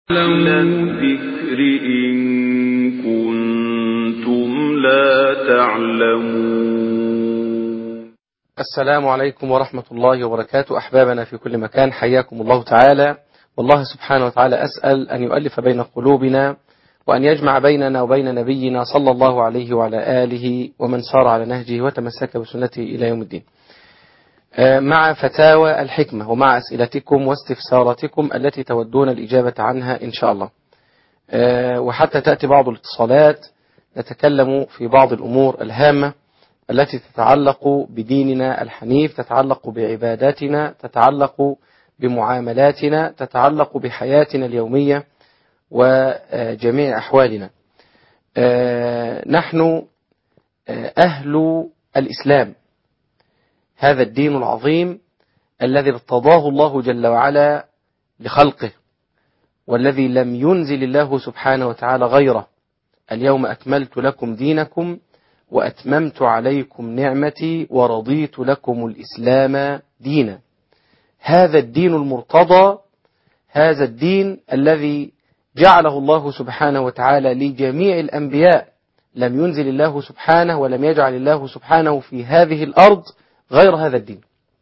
الذكر إن كنتم لا تعلمون السلام عليكم ورحمة الله وبركاته أحبابنا في كل مكان حياكم الله تعالى والله سبحانه وتعالى أسأل أن يؤلف بين قلوبنا وأن يجمع بيننا وبين نبينا صلى الله عليه وعلى آله ومن سار على نهجه وتمسك بسنته إلى يوم الدين مع فتاوى الحكمة ومع أسئلتكم واستفساراتكم التي تودون الإجابة عنها إن شاء الله وحتى تأتي بعض الاتصالات نتكلم في بعض الأمور الهامة التي تتعلق بديننا الحنيف تتعلق بعباداتنا تتعلق بمعاملاتنا تتعلق بحياتنا اليومية وجميع أحوالنا نحن أهل الإسلام هذا الدين العظيم الذي ارتضاه الله جل وعلا لخلقه والذي لم ينزل الله سبحانه وتعالى غيره اليوم أكملت لكم دينكم وأتممت عليكم نعمتي ورضيت لكم الإسلام دينا هذا الدين المرتضى هذا الدين الذي جعله الله سبحانه وتعالى لجميع الأنبياء لم ينزل الله سبحانه ولم يجعل الله سبحانه في هذه الأرض غير هذا الدين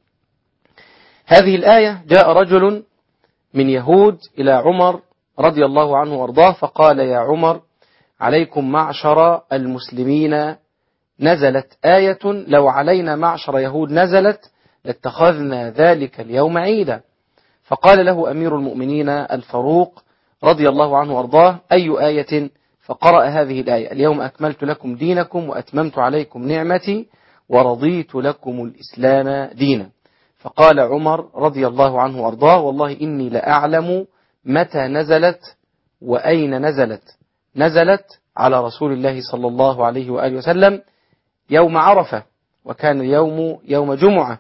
هذه الآية جاء رجل من يهود إلى عمر رضي الله عنه وارضاه فقال يا عمر عليكم معشر المسلمين نزلت آية لو علينا معشر يهود نزلت لاتخذنا ذلك اليوم عيدا فقال له أمير المؤمنين الفاروق رضي الله عنه وارضاه أي آية فقرأ هذه الآية اليوم أكملت لكم دينكم وأتممت عليكم نعمتي ورضيت لكم الإسلام دينا فقال عمر رضي الله عنه وارضاه والله إني لأعلم متى نزلت وأين نزلت نزلت على رسول الله صلى الله عليه وآله وسلم يوم عرفة وكان اليوم يوم جمعة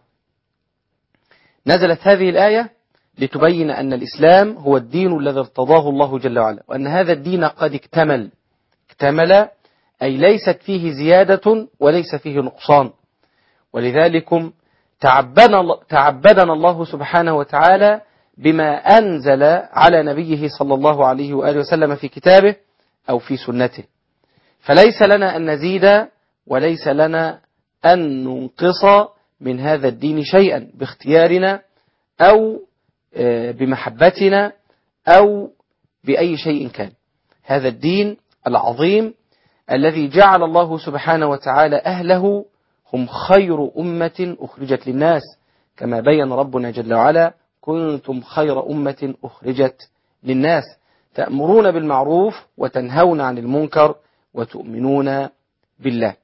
نزلت هذه الآية لتبين أن الإسلام هو الدين الذي ارتضاه الله جل وعلا وأن هذا الدين قد اكتمل اكتمل أي ليست فيه زيادة وليس فيه نقصان ولذلك تعبدنا, تعبدنا الله سبحانه وتعالى بما أنزل على نبيه صلى الله عليه وآله وسلم في كتابه أو في سنته فليس لنا أن نزيد وليس لنا أن ننقص من هذا الدين شيئا باختيارنا أو بمحبتنا أو بأي شيء كان هذا الدين العظيم الذي جعل الله سبحانه وتعالى أهله هم خير أمة أخرجت للناس كما بين ربنا جل وعلا كنتم خير أمة أخرجت للناس تأمرون بالمعروف وتنهون عن المنكر وتؤمنون بالله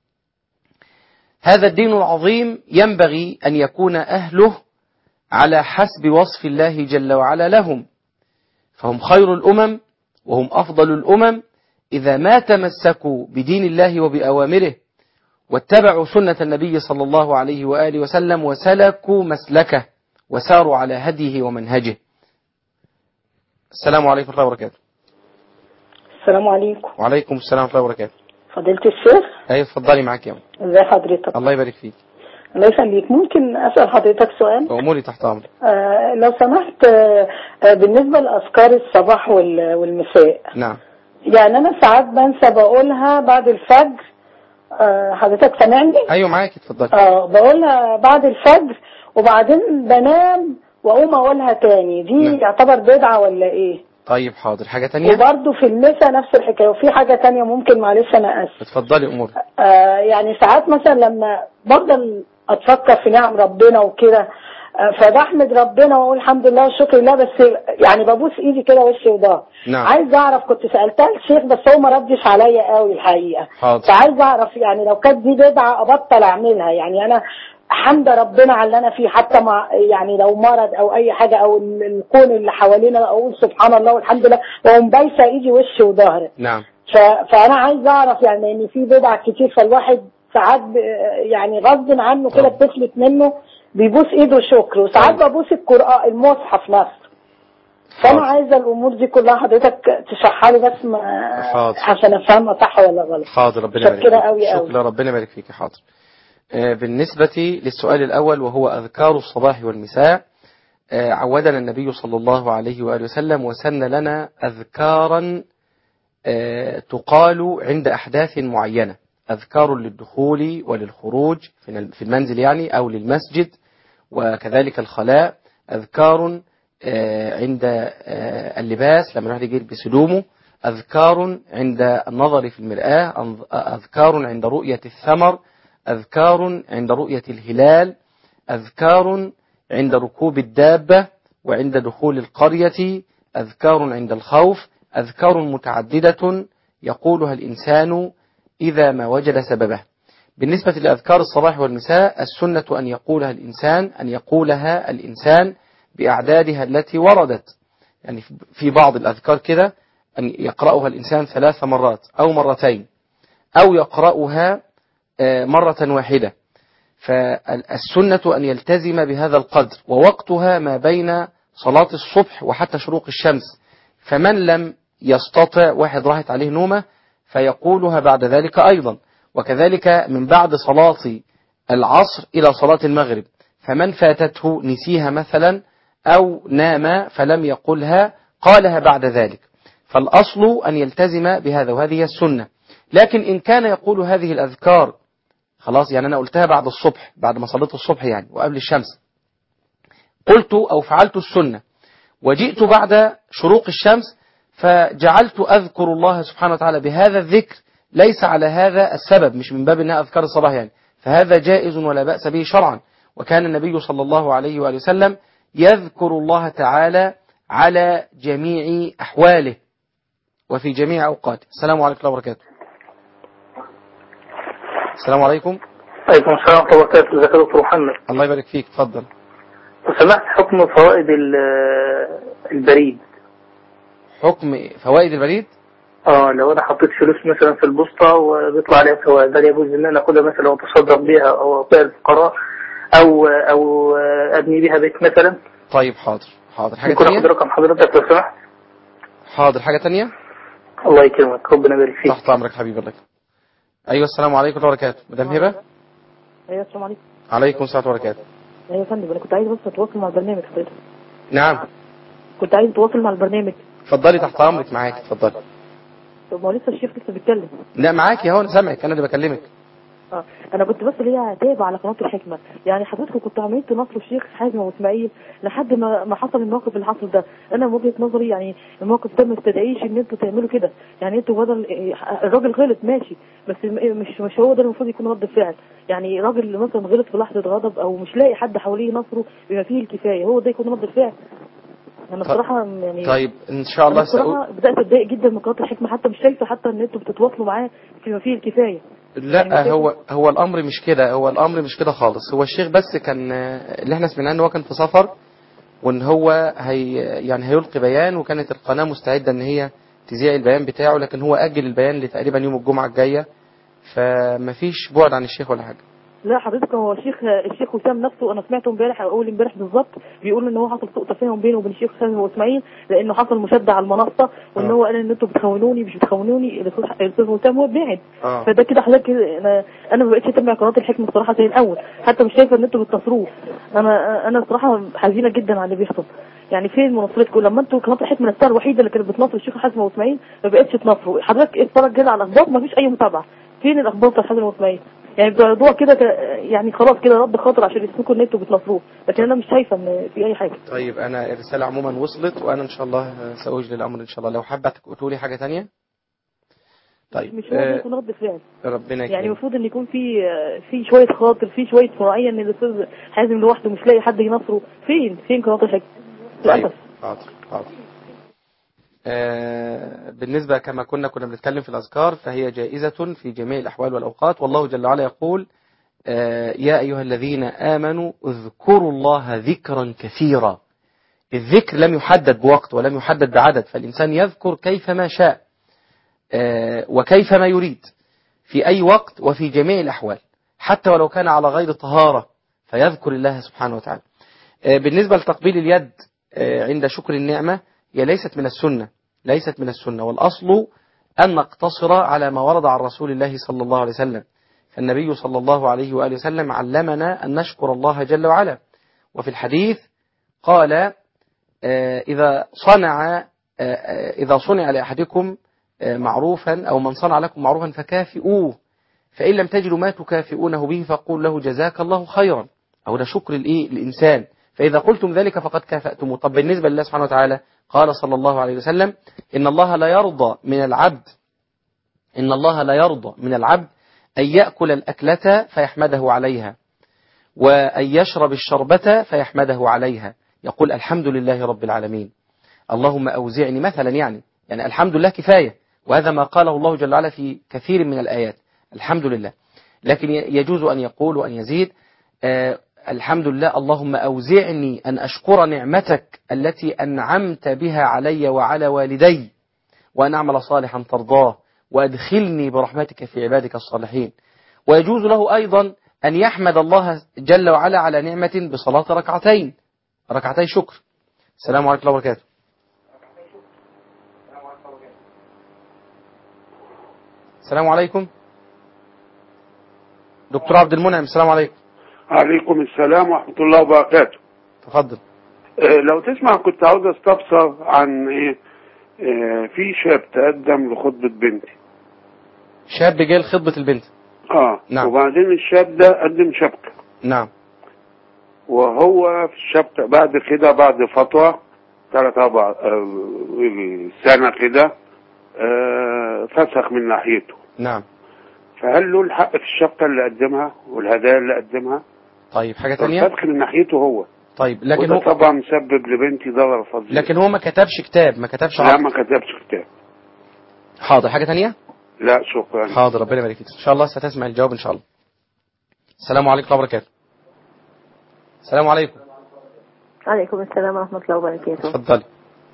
هذا الدين العظيم ينبغي أن يكون أهله على حسب وصف الله جل وعلا لهم فهم خير الأمم وهم أفضل الأمم إذا ما تمسكوا بدين الله وبأوامره واتبعوا سنة النبي صلى الله عليه وآله وسلم وسلكوا مسلكه وساروا على هديه ومنهجه السلام عليكم ورحمة الله وبركاته السلام عليكم وعليكم السلام ورحمة الله وبركاته فضيلة الشيخ أيوة اتفضلي معاك يا أم ازي حضرتك الله يبارك فيك الله يخليك ممكن اسال حضرتك سؤال أموري تحت أمرك آه لو سمحت آه آه بالنسبه لاذكار الصباح وال- والمساء نعم يعني انا ساعات بنسى بقولها بعد الفجر آه حضرتك سامعني أيوة معاك اتفضلي اه بقولها بعد الفجر وبعدين بنام واقوم اقولها تاني دي نعم. يعتبر بدعه ولا ايه طيب حاضر حاجة تانية وبرده في المسا نفس الحكايه وفي حاجه تانية ممكن معلش انا اسف اتفضلي أموري آه يعني ساعات مثلا لما بفضل اتفكر في نعم ربنا وكده آه فبحمد ربنا واقول الحمد لله والشكر لله بس يعني ببوس ايدي كده وشي وضهري نعم. عايز اعرف كنت سالتها الشيخ بس هو ما ردش عليا قوي الحقيقه حاضر. فعايز اعرف يعني لو كانت دي بدعه ابطل اعملها يعني انا حمد ربنا على اللي انا فيه حتى مع يعني لو مرض او اي حاجه او ال- الكون اللي حوالينا اقول سبحان الله والحمد لله واقوم بايسه ايدي وشي وظهري نعم ف- فانا عايز اعرف يعني ان في بدع كتير فالواحد ساعات ب- يعني غصب عنه كده طبعا. بتفلت منه بيبوس ايده شكر وساعات طبعا. ببوس القرآن المصحف نفسه فانا حاضر. عايزه الامور دي كلها حضرتك تشرحها لي بس ما حاضر. عشان افهمها صح ولا غلط حاضر ربنا يبارك متشكرة فيك أوي أوي. شكرا ربنا يبارك فيك حاضر آه، بالنسبة للسؤال الأول وهو أذكار الصباح والمساء آه، عودنا النبي صلى الله عليه وآله وسلم وسن لنا أذكارا آه، تقال عند أحداث معينة أذكار للدخول وللخروج في في المنزل يعني أو للمسجد وكذلك الخلاء أذكار آه، عند آه، اللباس لما الواحد يجي يلبس هدومه أذكار عند النظر في المرآة أنظ- أذكار عند رؤية الثمر أذكار عند رؤية الهلال أذكار عند ركوب الدابة وعند دخول القرية أذكار عند الخوف أذكار متعددة يقولها الإنسان إذا ما وجد سببه بالنسبة لأذكار الصباح والمساء السنة أن يقولها الإنسان أن يقولها الإنسان بأعدادها التي وردت يعني في بعض الأذكار كده أن يقرأها الإنسان ثلاث مرات أو مرتين أو يقرأها آه، مرة واحدة فالسنة أن يلتزم بهذا القدر ووقتها ما بين صلاة الصبح وحتى شروق الشمس فمن لم يستطع واحد راحت عليه نومة فيقولها بعد ذلك أيضا وكذلك من بعد صلاة العصر إلى صلاة المغرب فمن فاتته نسيها مثلا أو نام فلم يقلها قالها بعد ذلك فالأصل أن يلتزم بهذا وهذه هي السنة لكن إن كان يقول هذه الأذكار خلاص يعني أنا قلتها بعد الصبح بعد ما صليت الصبح يعني وقبل الشمس قلت أو فعلت السنة وجئت بعد شروق الشمس فجعلت أذكر الله سبحانه وتعالى بهذا الذكر ليس على هذا السبب مش من باب أنها أذكار الصباح يعني فهذا جائز ولا بأس به شرعا وكان النبي صلى الله عليه وآله وسلم يذكر الله تعالى على جميع أحواله وفي جميع أوقاته السلام عليكم ورحمة الله وبركاته السلام عليكم عليكم السلام ورحمة الله وبركاته ازيك يا دكتور محمد الله يبارك فيك اتفضل لو سمحت حكم فوائد ال- البريد حكم فوائد البريد اه لو انا حطيت فلوس مثلا في البوسطة وبيطلع عليها فوائد هل يجوز ان انا اخدها مثلا واتصدق بيها او اعطيها للفقراء او او ابني بيها بيت مثلا طيب حاضر حاضر حاجة ممكن اخد تانية رقم حضرتك لو سمحت حاضر حاجة تانية الله يكرمك ربنا يبارك فيك تحت أمرك حبيبي الله يكرمك. أيوة السلام عليكم ورحمة الله وبركاته مدام هبة ايوه السلام عليكم عليكم السلام ورحمة الله وبركاته ايوه يا فندم انا كنت عايز بس اتواصل مع البرنامج حضرتك نعم كنت عايز اتواصل مع البرنامج اتفضلي تحت أمرك معاك اتفضلي طب ما هو لسه الشيخ لسه بيتكلم لا معاك يا هو أنا سامعك أنا اللي بكلمك اه انا كنت بس ليا تابع على قناه الحكمه يعني حضرتك كنت عملت نصر الشيخ حازم واسماعيل لحد ما ما حصل الموقف اللي حصل ده انا من وجهه نظري يعني الموقف ده ما استدعيش ان انتوا تعملوا كده يعني انتوا بدل الراجل غلط ماشي بس م- مش مش هو ده المفروض يكون رد فعل يعني راجل مثلا غلط في لحظه غضب او مش لاقي حد حواليه ينصره بما فيه الكفايه هو ده يكون رد الفعل انا طيب- بصراحه يعني طيب إن شاء الله انا سأقول بصراحه بدات اتضايق جدا من قناه الحكمه حتى مش شايفه حتى ان انتوا بتتواصلوا معاه فيما فيه الكفايه لا هو هو الامر مش كده هو الامر مش كده خالص هو الشيخ بس كان اللي احنا سمعناه ان هو كان في سفر وان هو هي يعني هيلقي بيان وكانت القناه مستعده ان هي تذيع البيان بتاعه لكن هو اجل البيان لتقريبا يوم الجمعه الجايه فمفيش بعد عن الشيخ ولا حاجه لا حضرتك هو الشيخ الشيخ وسام نفسه انا سمعته امبارح او اول امبارح بالظبط بيقول ان هو حصل سوء تفاهم بينه وبين الشيخ حازم واسماعيل لانه حصل مشاده على المنصه وان آه. هو قال ان انتوا بتخونوني مش بتخونوني الاستاذ الاستاذ وسام هو بعد اه فده كده حضرتك انا انا ما بقتش اتابع قناه الحكمه الصراحه زي الاول حتى مش شايفه ان انتوا بتنصروه انا انا الصراحه حزينه جدا على اللي بيحصل يعني فين مناصرتكم لما انتوا قناه الحكمه نفسها الوحيده اللي كانت بتناصر الشيخ حازم واسماعيل ما بقتش تناصروا حضرتك اتفرج كده على الاخبار ما فيش اي متابعه فين الاخبار بتاع حازم واسماعيل يعني الموضوع كده ك- يعني خلاص كده رد خاطر عشان يثبتوا ان انتوا بتناصروه لكن انا مش شايفه ان في اي حاجه طيب انا الرساله عموما وصلت وانا ان شاء الله ساوجل الامر ان شاء الله لو حابه تقولي حاجه تانية طيب مش هو ده آه يكون رد فعل ربنا يعني يكرمك المفروض ان يكون في في شويه خاطر في شويه مراعيه ان الاستاذ حازم لوحده مش لاقي حد ينصره فين فين قناه الحكمه طيب للاسف حاضر حاضر آه بالنسبة كما كنا كنا بنتكلم في الأذكار فهي جائزة في جميع الأحوال والأوقات والله جل وعلا يقول آه يا أيها الذين آمنوا اذكروا الله ذكرا كثيرا الذكر لم يحدد بوقت ولم يحدد بعدد فالإنسان يذكر كيفما شاء آه وكيفما يريد في أي وقت وفي جميع الأحوال حتى ولو كان على غير طهارة فيذكر الله سبحانه وتعالى آه بالنسبة لتقبيل اليد آه عند شكر النعمة هي ليست من السنة ليست من السنة والأصل أن نقتصر على ما ورد عن رسول الله صلى الله عليه وسلم فالنبي صلى الله عليه وآله وسلم علمنا أن نشكر الله جل وعلا وفي الحديث قال آه، إذا صنع آه، آه، إذا صنع لأحدكم آه، معروفا أو من صنع لكم معروفا فكافئوه فإن لم تجدوا ما تكافئونه به فقول له جزاك الله خيرا أو ده شكر الإيه الإنسان فإذا قلتم ذلك فقد كافأتموه طب بالنسبة لله سبحانه وتعالى قال صلى الله عليه وسلم إن الله لا يرضى من العبد إن الله لا يرضى من العبد أن يأكل الأكلة فيحمده عليها وأن يشرب الشربة فيحمده عليها يقول الحمد لله رب العالمين اللهم أوزعني مثلا يعني يعني الحمد لله كفاية وهذا ما قاله الله جل وعلا في كثير من الآيات الحمد لله لكن يجوز أن يقول وأن يزيد آه الحمد لله اللهم أوزعني أن أشكر نعمتك التي أنعمت بها علي وعلى والدي وأن أعمل صالحا ترضاه وأدخلني برحمتك في عبادك الصالحين ويجوز له أيضا أن يحمد الله جل وعلا على نعمة بصلاة ركعتين ركعتي شكر السلام عليكم ورحمة الله وبركاته السلام عليكم دكتور عبد المنعم السلام عليكم عليكم السلام ورحمة الله وبركاته تفضل آه، لو تسمع كنت عاوز استفسر عن ايه آه، في شاب تقدم لخطبة بنتي شاب جاي لخطبة البنت اه نعم. وبعدين الشاب ده قدم شبكة نعم وهو في الشبكة بعد كده بعد فترة ثلاث أربع آه، سنة كده آه، فسخ من ناحيته نعم فهل له الحق في الشبكة اللي قدمها والهدايا اللي قدمها؟ طيب حاجة تانية الفسخ من ناحيته هو طيب لكن وده هو طبعا مسبب لبنتي ضرر فظيع لكن هو ما كتبش كتاب ما كتبش لا عقد ما كتبش كتاب حاضر حاجة تانية لا شكرا حاضر ربنا يبارك فيك ان شاء الله ستسمع الجواب ان شاء الله السلام عليكم ورحمة الله وبركاته السلام عليكم عليكم السلام ورحمة الله وبركاته اتفضلي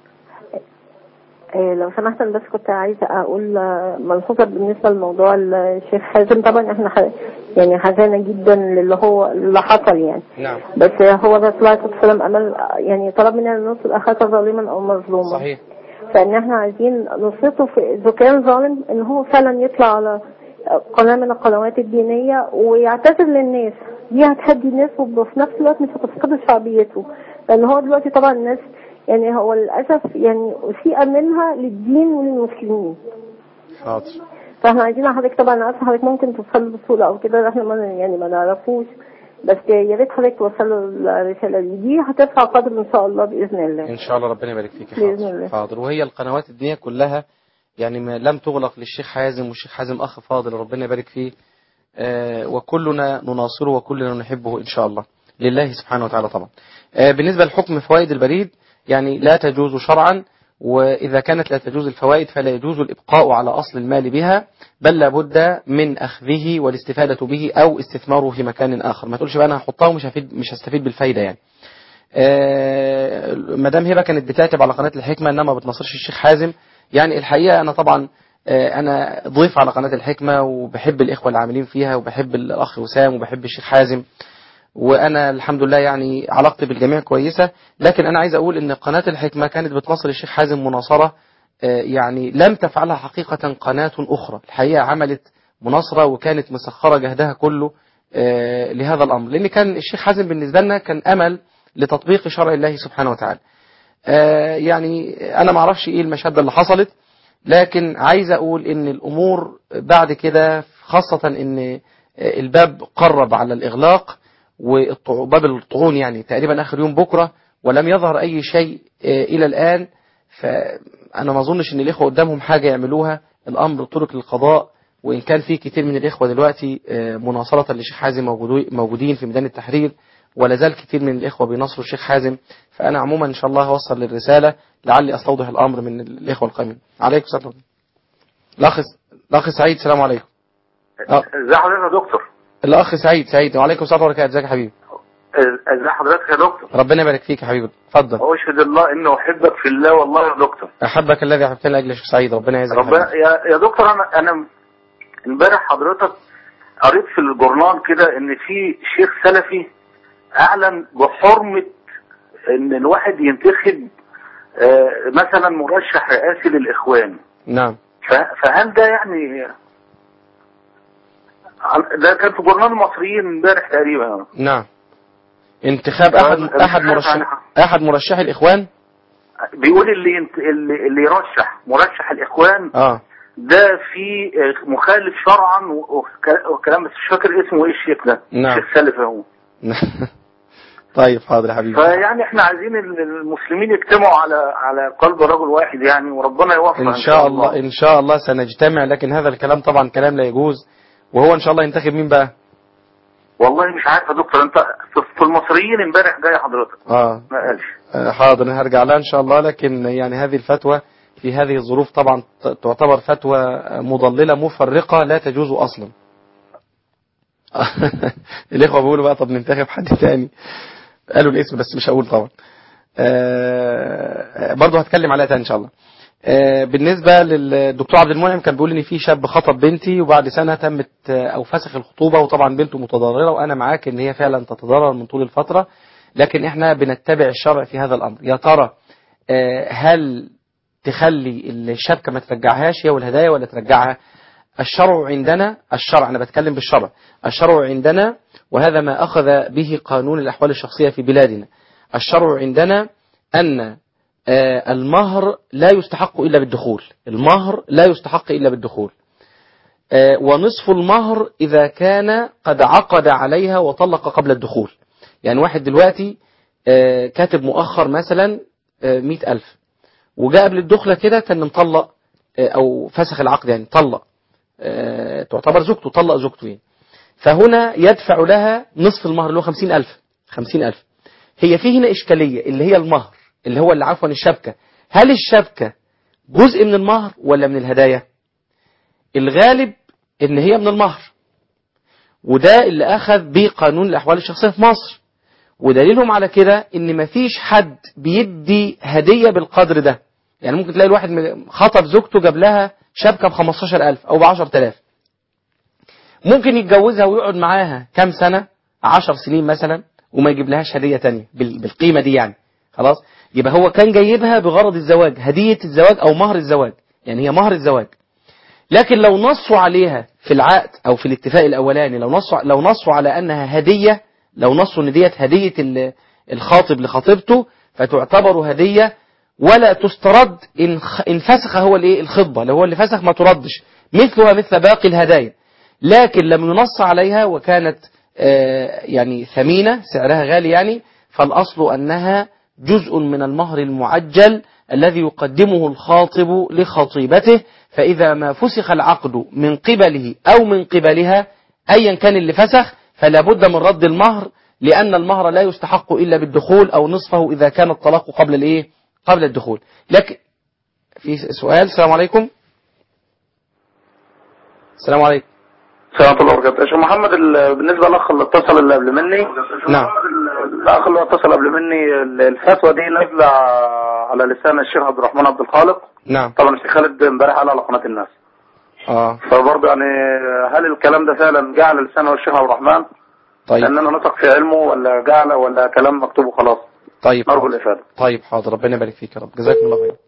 إيه لو سمحت أنا بس كنت عايزة أقول آه، ملحوظة بالنسبة لموضوع الشيخ حازم طبعا احنا ح- يعني حزانة جدا للي هو اللي حصل يعني نعم بس هو الرسول عليه الصلاة والسلام أمل يعني طلب مننا أن ننصر أخاك ظالما أو مظلوما صحيح فإن احنا عايزين نصرته في إذا كان ظالم إن هو فعلا يطلع على قناة من القنوات الدينية ويعتذر للناس دي هتهدي الناس وفي نفس الوقت مش هتفقد شعبيته لأن هو دلوقتي طبعا الناس يعني هو للأسف يعني أسيء منها للدين وللمسلمين حاضر فاحنا عايزين حضرتك طبعا عارفه حضرتك ممكن توصل بصوره او كده احنا ما يعني ما نعرفوش بس يا ريت حضرتك توصل له الرساله دي دي هترفع قدر ان شاء الله باذن الله ان شاء الله ربنا يبارك فيك بإذن حاضر الله. حاضر وهي القنوات الدينية كلها يعني ما لم تغلق للشيخ حازم والشيخ حازم اخ فاضل ربنا يبارك فيه آه وكلنا نناصره وكلنا نحبه ان شاء الله لله سبحانه وتعالى طبعا آه بالنسبة لحكم فوائد البريد يعني لا تجوز شرعا وإذا كانت لا تجوز الفوائد فلا يجوز الإبقاء على أصل المال بها بل لابد من أخذه والاستفادة به أو استثماره في مكان آخر ما تقولش بقى أنا هحطها ومش هفيد مش هستفيد بالفايدة يعني آه، مدام هبه كانت بتعتب على قناه الحكمه انها ما بتناصرش الشيخ حازم يعني الحقيقه انا طبعا آه، انا ضيف على قناه الحكمه وبحب الاخوه العاملين فيها وبحب الاخ وسام وبحب الشيخ حازم وانا الحمد لله يعني علاقتي بالجميع كويسه لكن انا عايز اقول ان قناه الحكمه كانت بتناصر الشيخ حازم مناصره آه، يعني لم تفعلها حقيقه قناه اخرى الحقيقه عملت مناصره وكانت مسخره جهدها كله آه، لهذا الامر لان كان الشيخ حازم بالنسبه لنا كان امل لتطبيق شرع الله سبحانه وتعالى آه، يعني انا ما اعرفش ايه المشهد اللي حصلت لكن عايز اقول ان الامور بعد كده خاصة ان آه، الباب قرب على الاغلاق وباب الطعون يعني تقريبا اخر يوم بكرة ولم يظهر اي شيء آه، الى الان فانا ما اظنش ان الاخوة قدامهم حاجة يعملوها الامر ترك للقضاء وان كان في كتير من الاخوة دلوقتي آه، مناصرة للشيخ حازم موجودو- موجودين في ميدان التحرير ولا زال كتير من الإخوة بينصروا الشيخ حازم فأنا عموما إن شاء الله هوصل للرسالة لعلي أستوضح الأمر من الإخوة القائمين عليكم السلام الأخ الأخ سعيد السلام عليكم أه. ازي حضرتك يا دكتور الأخ سعيد سعيد وعليكم السلام ورحمة الله وبركاته ازيك يا حبيبي ازي حضرتك يا دكتور ربنا يبارك فيك يا حبيبي اتفضل واشهد الله اني احبك في الله والله يا دكتور أحبك الذي أحببتني لأجل الشيخ سعيد ربنا يعزك يا ربنا حبيبي. يا, يا دكتور انا انا امبارح حضرتك قريت في الجورنال كده ان في شيخ سلفي اعلن بحرمه ان الواحد ينتخب آه، مثلا مرشح رئاسي للاخوان نعم ف- فهل ده يعني ده كان في جورنال المصريين امبارح تقريبا نعم انتخاب احد أنا مش احد عارف مرشح يعني. احد مرشحي الاخوان بيقول اللي ينت... اللي, اللي يرشح مرشح الاخوان اه ده في آه، مخالف شرعا و- وك- وكلام بس مش فاكر اسمه ايه الشيخ ده نعم. الشيخ سلف هو طيب حاضر يا حبيبي فيعني احنا عايزين ال- المسلمين يجتمعوا على على قلب رجل واحد يعني وربنا يوفق ان شاء الله ان شاء الله سنجتمع لكن هذا الكلام طبعا كلام لا يجوز وهو ان شاء الله ينتخب مين بقى والله مش عارف يا دكتور انت في- في المصريين امبارح جاي حضرتك اه ما قالش آه، حاضر أنا هرجع لها ان شاء الله لكن يعني هذه الفتوى في هذه الظروف طبعا ت- تعتبر فتوى مضللة مفرقة لا تجوز اصلا الاخوة بيقولوا بقى طب ننتخب حد تاني قالوا الاسم بس مش هقول طبعا آه، برضه هتكلم عليها تاني ان شاء الله آه، بالنسبة للدكتور عبد المنعم كان بيقول ان في شاب خطب بنتي وبعد سنة تمت آه، او فسخ الخطوبة وطبعا بنته متضررة وانا معاك ان هي فعلا تتضرر من طول الفترة لكن احنا بنتبع الشرع في هذا الامر يا ترى آه، هل تخلي الشبكة ما ترجعهاش هي والهدايا ولا ترجعها الشرع عندنا الشرع أنا بتكلم بالشرع الشرع عندنا وهذا ما أخذ به قانون الأحوال الشخصية في بلادنا الشرع عندنا أن آه، المهر لا يستحق إلا بالدخول المهر لا يستحق إلا بالدخول آه، ونصف المهر إذا كان قد عقد عليها وطلق قبل الدخول يعني واحد دلوقتي آه، كاتب مؤخر مثلا آه، مئة ألف وجاء قبل الدخلة كده كان مطلق آه، أو فسخ العقد يعني طلق آه، تعتبر زوجته طلق زوجته يعني. فهنا يدفع لها نصف المهر اللي هو خمسين ألف خمسين ألف هي في هنا إشكالية اللي هي المهر اللي هو اللي عفوا الشبكة هل الشبكة جزء من المهر ولا من الهدايا الغالب ان هي من المهر وده اللي اخذ به قانون الاحوال الشخصية في مصر ودليلهم على كده ان مفيش حد بيدي هدية بالقدر ده يعني ممكن تلاقي الواحد من- خطب زوجته جاب لها شبكة ب 15000 او ب 10000 ممكن يتجوزها ويقعد معاها كام سنة 10 سنين مثلا وما يجيب لهاش هدية تانية بال- بالقيمة دي يعني خلاص يبقى هو كان جايبها بغرض الزواج هدية الزواج او مهر الزواج يعني هي مهر الزواج لكن لو نصوا عليها في العقد او في الاتفاق الاولاني لو نصوا لو نصوا على انها هديه لو نصوا ان ديت هديه ال- الخاطب لخطيبته فتعتبر هديه ولا تسترد ان خ- ان فسخ هو الايه الخطبه لو هو اللي فسخ ما تردش مثلها مثل باقي الهدايا لكن لم ينص عليها وكانت آه، يعني ثمينه سعرها غالي يعني فالاصل انها جزء من المهر المعجل الذي يقدمه الخاطب لخطيبته فإذا ما فسخ العقد من قبله أو من قبلها أيا كان اللي فسخ فلا بد من رد المهر لأن المهر لا يستحق إلا بالدخول أو نصفه إذا كان الطلاق قبل الإيه قبل الدخول لكن في سؤال السلام عليكم السلام عليكم السلام الله وبركاته يا شيخ محمد ال- بالنسبه للاخ اللي اتصل اللي قبل مني نعم الاخ اللي اتصل قبل مني ال- الفتوى دي نازله على لسان الشيخ عبد الرحمن عبد الخالق نعم طبعا الشيخ خالد امبارح قال على قناه الناس اه فبرضه يعني هل الكلام ده فعلا جه على لسانه الشيخ عبد الرحمن طيب لاننا نثق في علمه ولا جه على ولا كلام مكتوب وخلاص طيب نرجو حاضر. الافاده طيب حاضر ربنا يبارك فيك يا رب جزاكم الله خير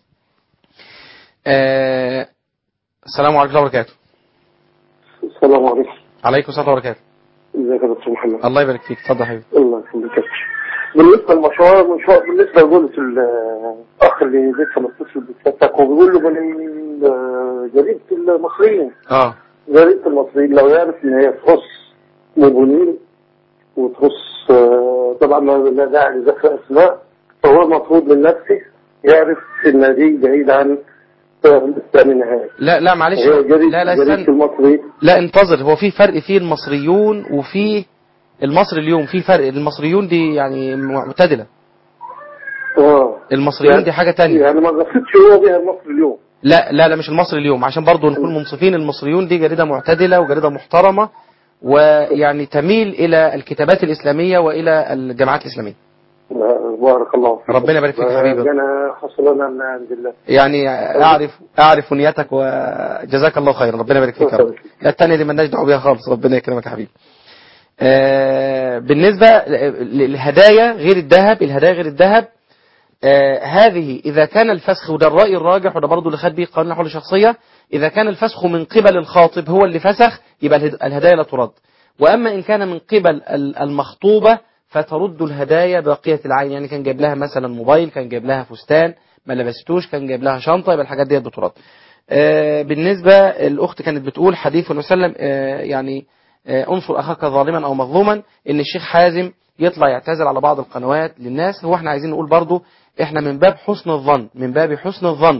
آه السلام عليكم ورحمة الله وبركاته السلام عليكم عليكم السلام ورحمة الله وبركاته ازيك يا دكتور محمد الله يبارك فيك اتفضل يا حبيبي الله يخليك بالنسبه للمشروع مشروع بالنسبه لجولة الاخ اللي لسه متصل بسيادتك وبيقول له من ال- جريده المصريين اه جريده المصريين لو يعرف ان هي تخص مبنين وتخص آه، طبعا لا داعي لذكر اسماء فهو المفروض من نفسه يعرف ان دي بعيد عن الاسلام النهائي لا لا معلش هي جريده لا لا جريده استنى المصري لا انتظر هو في فرق فيه المصريون وفي المصري اليوم في فرق المصريون دي يعني معتدلة اه المصريون دي حاجة تانية يعني ما قصدش هو بيها المصري اليوم لا لا لا مش المصري اليوم عشان برضو نكون منصفين المصريون دي جريدة معتدلة وجريدة محترمة ويعني تميل إلى الكتابات الإسلامية وإلى الجماعات الإسلامية بارك الله فيك ربنا يبارك فيك يا حبيبي انا حصل لنا من عند الله يعني أعرف أعرف نيتك وجزاك الله خيرا ربنا يبارك فيك يا رب لا التانية دي مالناش دعوة بيها خالص ربنا يكرمك يا حبيبي آه، بالنسبة للهدايا غير الذهب الهدايا غير الذهب آه، هذه إذا كان الفسخ وده الرأي الراجح وده برضه اللي خد به قانون الأحوال الشخصية إذا كان الفسخ من قبل الخاطب هو اللي فسخ يبقى الهد- الهدايا لا ترد وأما إن كان من قبل ال- المخطوبة فترد الهدايا باقية العين يعني كان جايب لها مثلا موبايل كان جايب لها فستان ما لبستوش كان جايب لها شنطة يبقى الحاجات ديت بترد آه، بالنسبة الأخت كانت بتقول حديث النبي صلى الله عليه وسلم آه، يعني آه، انصر أخاك ظالما أو مظلوما إن الشيخ حازم يطلع يعتذر على بعض القنوات للناس هو احنا عايزين نقول برضو احنا من باب حسن الظن من باب حسن الظن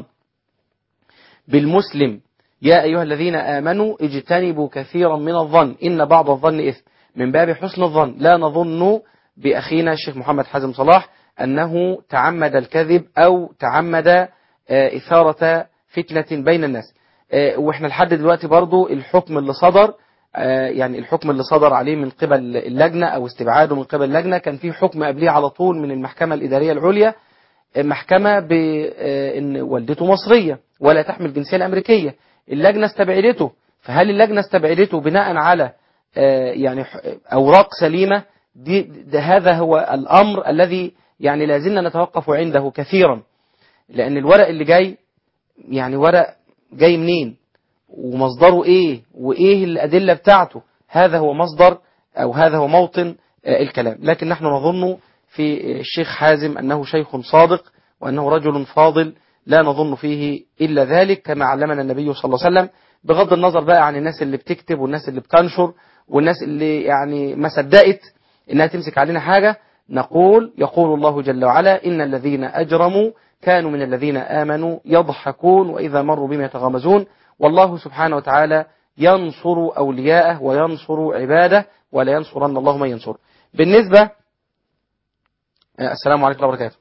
بالمسلم يا أيها الذين آمنوا اجتنبوا كثيرا من الظن إن بعض الظن إثم من باب حسن الظن لا نظن بأخينا الشيخ محمد حازم صلاح أنه تعمد الكذب أو تعمد آه، إثارة فتنة بين الناس آه، وإحنا لحد دلوقتي برضو الحكم اللي صدر آه، يعني الحكم اللي صدر عليه من قبل اللجنة أو استبعاده من قبل اللجنة كان في حكم قبليه على طول من المحكمة الإدارية العليا محكمة بأن والدته مصرية ولا تحمل الجنسية الأمريكية اللجنة استبعدته فهل اللجنة استبعدته بناء على آه، يعني ح- أوراق سليمة دي ده هذا هو الأمر الذي يعني لازلنا نتوقف عنده كثيرا لأن الورق اللي جاي يعني ورق جاي منين ومصدره إيه وإيه الأدلة بتاعته هذا هو مصدر أو هذا هو موطن آه، الكلام لكن نحن نظن في الشيخ حازم أنه شيخ صادق وأنه رجل فاضل لا نظن فيه إلا ذلك كما علمنا النبي صلى الله عليه وسلم بغض النظر بقى عن الناس اللي بتكتب والناس اللي بتنشر والناس اللي يعني ما صدقت إنها تمسك علينا حاجة نقول يقول الله جل وعلا إن الذين أجرموا كانوا من الذين آمنوا يضحكون وإذا مروا بهم يتغامزون والله سبحانه وتعالى ينصر أولياءه وينصر عباده ولا ينصرن الله من ينصر بالنسبة آه، السلام عليكم ورحمة الله وبركاته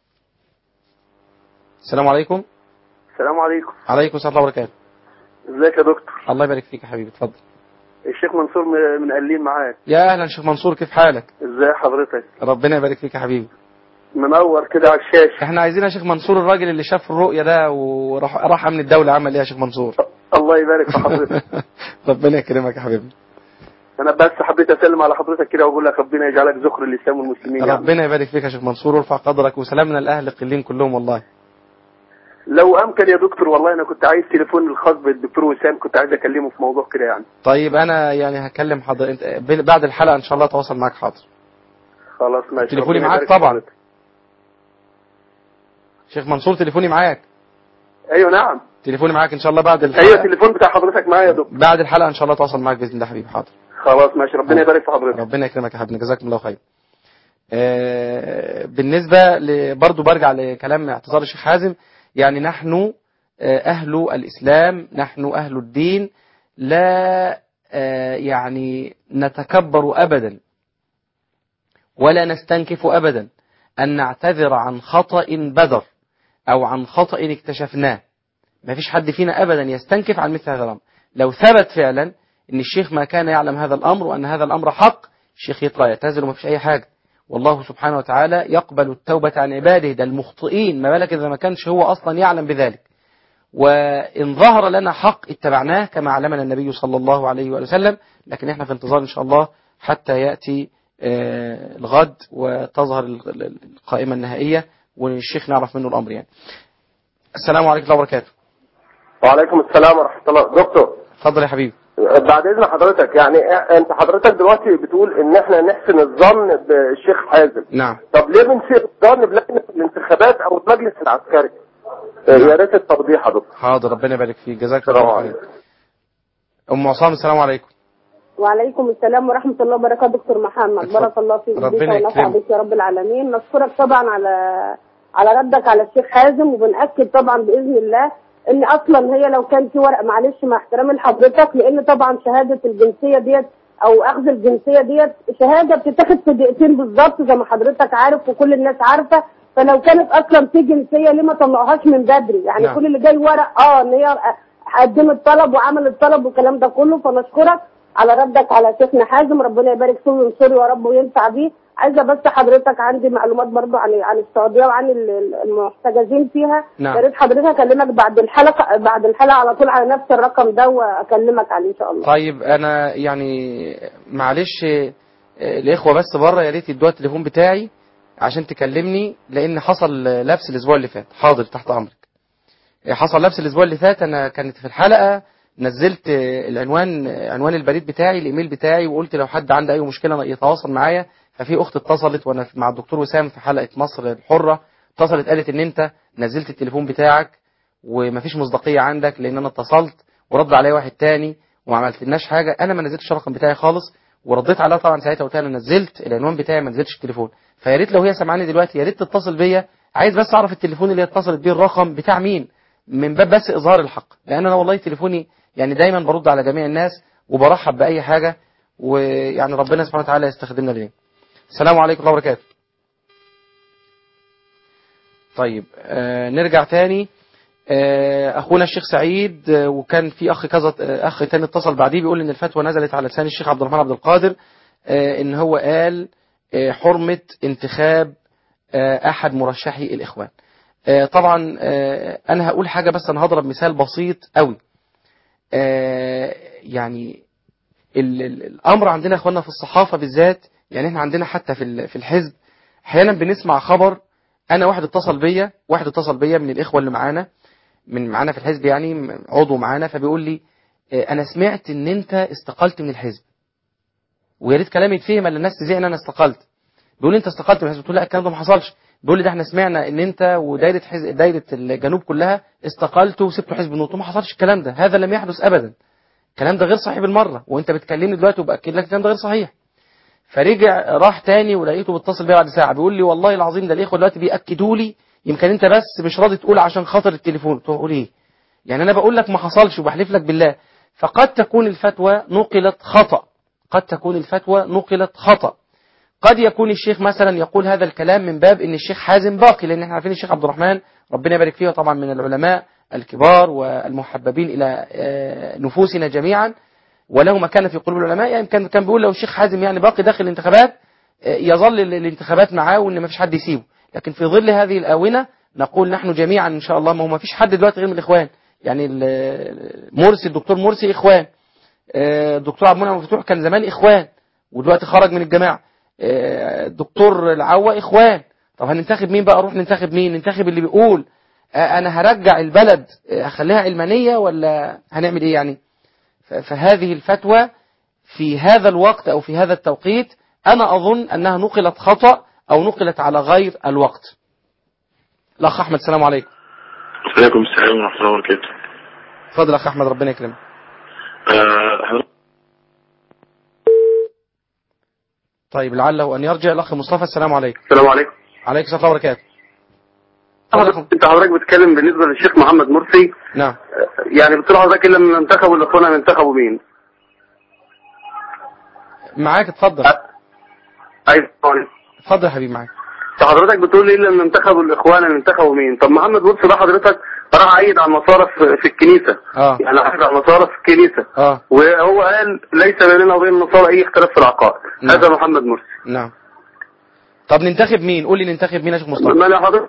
السلام عليكم السلام عليكم عليكم السلام ورحمة الله وبركاته ازيك يا دكتور الله يبارك فيك يا حبيبي اتفضل الشيخ منصور من- من قليل معاك يا اهلا شيخ منصور كيف حالك ازاي حضرتك ربنا يبارك فيك يا حبيبي منور كده على الشاشه احنا عايزين يا شيخ منصور الراجل اللي شاف الرؤية ده وراح راح من الدولة عمل ايه يا شيخ منصور الله يبارك في حضرتك ربنا يكرمك يا حبيبي انا بس حبيت اسلم على حضرتك كده واقول لك ربنا يجعلك ذخر الاسلام والمسلمين يعني. ربنا يبارك فيك يا شيخ منصور ويرفع قدرك وسلامنا الاهل قلين كلهم والله لو امكن يا دكتور والله انا كنت عايز تليفون الخاص بالدكتور وسام كنت عايز اكلمه في موضوع كده يعني طيب انا يعني هكلم حضر انت ب- بعد الحلقة ان شاء الله اتواصل معاك حاضر خلاص ماشي تليفوني ربنا معاك يبارك في طبعا حضرتك. شيخ منصور تليفوني معاك ايوه نعم تليفوني معاك ان شاء الله بعد الحلقة ايوه التليفون بتاع حضرتك معايا يا دكتور بعد الحلقة ان شاء الله اتواصل معاك باذن الله حبيبي حاضر خلاص ماشي ربنا يبارك في حضرتك ربنا يكرمك يا حبيبي جزاكم الله خير آه، بالنسبة ل- برضو برجع لكلام اعتذار الشيخ حازم يعني نحن آه، أهل الإسلام نحن أهل الدين لا آه، يعني نتكبر أبدا ولا نستنكف أبدا أن نعتذر عن خطأ بدر أو عن خطأ اكتشفناه ما فيش حد فينا أبدا يستنكف عن مثل هذا الأمر لو ثبت فعلا أن الشيخ ما كان يعلم هذا الأمر وأن هذا الأمر حق الشيخ يطلع يعتذر وما فيش أي حاجة والله سبحانه وتعالى يقبل التوبة عن عباده ده المخطئين ما بالك إذا ما كانش هو أصلا يعلم بذلك وإن ظهر لنا حق اتبعناه كما علمنا النبي صلى الله عليه وآله وسلم لكن احنا في انتظار إن شاء الله حتى يأتي آه، الغد وتظهر ال- ال- القائمة النهائية والشيخ نعرف منه الأمر يعني السلام عليكم ورحمة الله وبركاته وعليكم السلام ورحمة الله دكتور اتفضل يا حبيبي بعد اذن حضرتك يعني انت حضرتك دلوقتي بتقول ان احنا نحسن الظن بالشيخ حازم نعم طب ليه بنسيء الظن بلجنة الانتخابات او المجلس العسكري يا ريت التوضيح يا دكتور حاضر ربنا يبارك فيك جزاك السلام الله خير أم عصام السلام عليكم وعليكم السلام ورحمة الله وبركاته دكتور محمد اتفضل. بارك الله فيك ربنا بك ونفع يكرمك. بك يا رب العالمين نشكرك طبعا على على ردك على الشيخ حازم وبنأكد طبعا بإذن الله ان اصلا هي لو كان في ورق معلش مع احترامي لحضرتك لان طبعا شهادة الجنسية ديت او اخذ الجنسية ديت شهادة بتتاخد في دقيقتين بالظبط زي ما حضرتك عارف وكل الناس عارفة فلو كانت اصلا في جنسية ليه ما طلعوهاش من بدري يعني نعم. كل اللي جاي ورق اه ان هي قدمت طلب وعمل الطلب والكلام ده كله فنشكرك على ردك على شيخنا حازم ربنا يبارك فيه وينصره يا رب وينفع بيه عايزه بس حضرتك عندي معلومات برضو عن عن السعوديه وعن ال- ال- المحتجزين فيها نعم. يا ريت حضرتك اكلمك بعد الحلقه بعد الحلقه على طول على نفس الرقم ده واكلمك عليه ان شاء الله طيب انا يعني معلش آه، الاخوه بس بره يا ريت يدوها التليفون بتاعي عشان تكلمني لان حصل لبس الاسبوع اللي فات حاضر تحت امرك آه، حصل لبس الاسبوع اللي فات انا كانت في الحلقه نزلت آه، العنوان آه، عنوان البريد بتاعي الايميل بتاعي وقلت لو حد عنده اي مشكله يتواصل معايا ففي اخت اتصلت وانا مع الدكتور وسام في حلقه مصر الحره اتصلت قالت ان انت نزلت التليفون بتاعك ومفيش مصداقيه عندك لان انا اتصلت ورد عليا واحد تاني وما عملتلناش حاجه انا ما نزلتش الرقم بتاعي خالص ورديت عليها طبعا ساعتها قلت لها انا نزلت العنوان بتاعي ما نزلتش التليفون فيا ريت لو هي سامعاني دلوقتي يا ريت تتصل بيا عايز بس اعرف التليفون اللي هي اتصلت بيه الرقم بتاع مين من باب بس اظهار الحق لان انا والله تليفوني يعني دايما برد على جميع الناس وبرحب باي حاجه ويعني ربنا سبحانه وتعالى يستخدمنا ليه السلام عليكم ورحمه الله وبركاته طيب آه نرجع تاني آه اخونا الشيخ سعيد آه وكان في اخ كذا آه اخ تاني اتصل بعديه بيقول ان الفتوى نزلت على لسان الشيخ عبد الرحمن عبد القادر آه ان هو قال آه حرمه انتخاب آه احد مرشحي الاخوان آه طبعا آه انا هقول حاجه بس انا هضرب مثال بسيط قوي آه يعني ال ال الامر عندنا يا اخواننا في الصحافه بالذات يعني احنا عندنا حتى في ال- في الحزب احيانا بنسمع خبر انا واحد اتصل بيا واحد اتصل بيا من الاخوه اللي معانا من معانا في الحزب يعني عضو معانا فبيقول لي آه، انا سمعت ان انت استقلت من الحزب ويا ريت كلامي يتفهم الا الناس تزعل ان انا استقلت بيقول لي انت استقلت من الحزب قلت له لا الكلام ده ما حصلش بيقول لي ده احنا سمعنا ان انت ودايره حزب دايره الجنوب كلها استقلتوا وسبتوا حزب النور قلت له ما حصلش الكلام ده هذا لم يحدث ابدا الكلام ده غير صحيح بالمره وانت بتكلمني دلوقتي وباكد لك الكلام ده غير صحيح فرجع راح تاني ولقيته بيتصل بيا بعد ساعه بيقول لي والله العظيم ده الاخوه دلوقتي بياكدوا لي يمكن انت بس مش راضي تقول عشان خاطر التليفون قلت له قول ايه يعني انا بقول لك ما حصلش وبحلف لك بالله فقد تكون الفتوى نقلت خطا قد تكون الفتوى نقلت خطا قد يكون الشيخ مثلا يقول هذا الكلام من باب ان الشيخ حازم باقي لان احنا عارفين الشيخ عبد الرحمن ربنا يبارك فيه طبعا من العلماء الكبار والمحببين الى آه، نفوسنا جميعا وله مكانه في قلوب العلماء يعني كان كان بيقول لو الشيخ حازم يعني باقي داخل الانتخابات آه، يظل ال- الانتخابات معاه وان ما فيش حد يسيبه لكن في ظل هذه الاونه نقول نحن جميعا ان شاء الله ما هو ما فيش حد دلوقتي غير من الاخوان يعني ال- مرسي الدكتور مرسي اخوان آه، الدكتور عبد المنعم مفتوح كان زمان اخوان ودلوقتي خرج من الجماعه آه، الدكتور العوا اخوان طب هننتخب مين بقى نروح ننتخب مين ننتخب اللي بيقول آه، انا هرجع البلد آه، اخليها علمانيه ولا هنعمل ايه يعني ف- فهذه الفتوى في هذا الوقت او في هذا التوقيت انا اظن انها نقلت خطا او نقلت على غير الوقت الاخ احمد السلام عليكم عليكم السلام ورحمة الله وبركاته اتفضل يا اخ احمد ربنا يكرمك آه، حضرتك طيب لعله ان يرجع الاخ مصطفى السلام عليكم السلام عليكم عليكم السلام ورحمه الله وبركاته حضرتك انت حضرتك بتتكلم بالنسبه للشيخ محمد مرسي نعم يعني بتقول حضرتك إلا لما انتخبوا الاخوان هننتخبوا مين؟ معاك اتفضل ايوه طبعاً. اتفضل يا حبيبي معاك فحضرتك بتقول لي الا لما انتخبوا الاخوان هننتخبوا مين؟ طب محمد مرسي ده حضرتك راح عيد على المصارف في في الكنيسه اه يعني عيد على المصارف في الكنيسه اه وهو قال ليس بيننا وبين النصارى اي اختلاف في العقائد نعم. هذا محمد مرسي نعم طب ننتخب مين قول لي ننتخب مين يا شيخ مصطفى ما انا حضرتك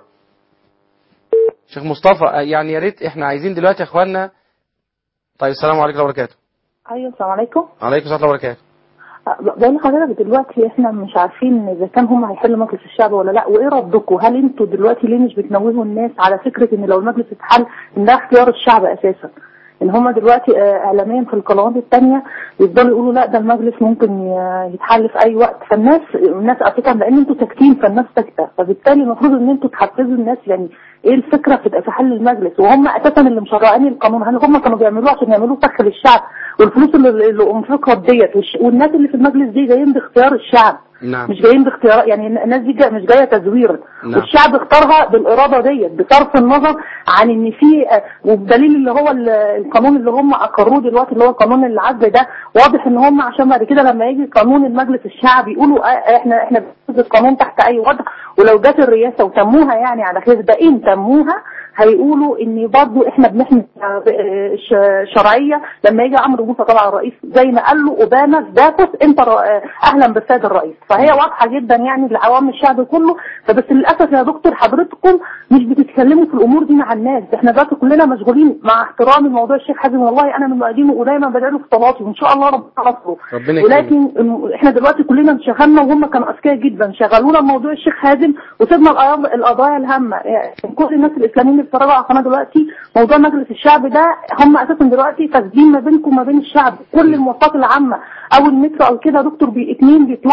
شيخ مصطفى آه، يعني يا ريت احنا عايزين دلوقتي يا اخواننا طيب السلام عليكم ورحمه الله وبركاته ايوه السلام عليكم عليكم السلام ورحمه الله وبركاته بقول لحضرتك دلوقتي احنا مش عارفين اذا كان هم هيحلوا مجلس الشعب ولا لا وايه ردكم هل انتوا دلوقتي ليه مش بتنوهوا الناس على فكره ان لو المجلس اتحل ان ده اختيار الشعب اساسا ان هم دلوقتي آه، اعلاميا في القنوات الثانيه يفضلوا يقولوا لا ده المجلس ممكن ي- يتحل في اي وقت فالناس الناس اساسا لان انتوا ساكتين فالناس ساكته فبالتالي المفروض ان انتوا تحفزوا الناس يعني ايه الفكره في في حل المجلس وهم اساسا اللي مشرعين القانون هل هم كانوا بيعملوه عشان يعملوه فخ للشعب والفلوس اللي اللي انفقت ديت والش- والناس اللي في المجلس دي جايين باختيار الشعب نعم مش جايين باختيار يعني الناس دي جا- مش جايه تزويرا نعم. والشعب اختارها بالاراده ديت بصرف النظر عن ان في آه، والدليل اللي هو ال- القانون اللي هم اقروه دلوقتي اللي هو قانون العزل ده واضح ان هم عشان بعد كده لما يجي قانون المجلس الشعبي يقولوا آه، احنا احنا بننفذ القانون تحت اي وضع ولو جت الرئاسه وتموها يعني على خير ده ان تموها هيقولوا ان برضه احنا بنحمي آه، ش- شرعيه لما يجي عمرو موسى طبعا الرئيس زي ما قال له اوباما دافس انت ر- آه، اهلا بالسيد الرئيس فهي واضحه جدا يعني لعوام الشعب كله فبس للاسف يا دكتور حضرتكم مش بتتكلموا في الامور دي مع الناس احنا دلوقتي كلنا مشغولين مع احترامي لموضوع الشيخ حازم والله انا من مؤيدينه ودايما بدعي له في صلاتي وان شاء الله ربنا نصره ربنا يكرمك ولكن الم- احنا دلوقتي كلنا انشغلنا وهم كانوا اذكياء جدا شغلونا بموضوع الشيخ حازم وسيبنا القضايا- القضايا الهامه يعني كل الناس الاسلاميين اللي بيتفرجوا على القناه دلوقتي موضوع مجلس الشعب ده هم اساسا دلوقتي فاسدين ما بينكم وما بين الشعب كل المواصلات العامه او المترو او كده يا دكتور بي اتنين بيطلعوا بيفتحوا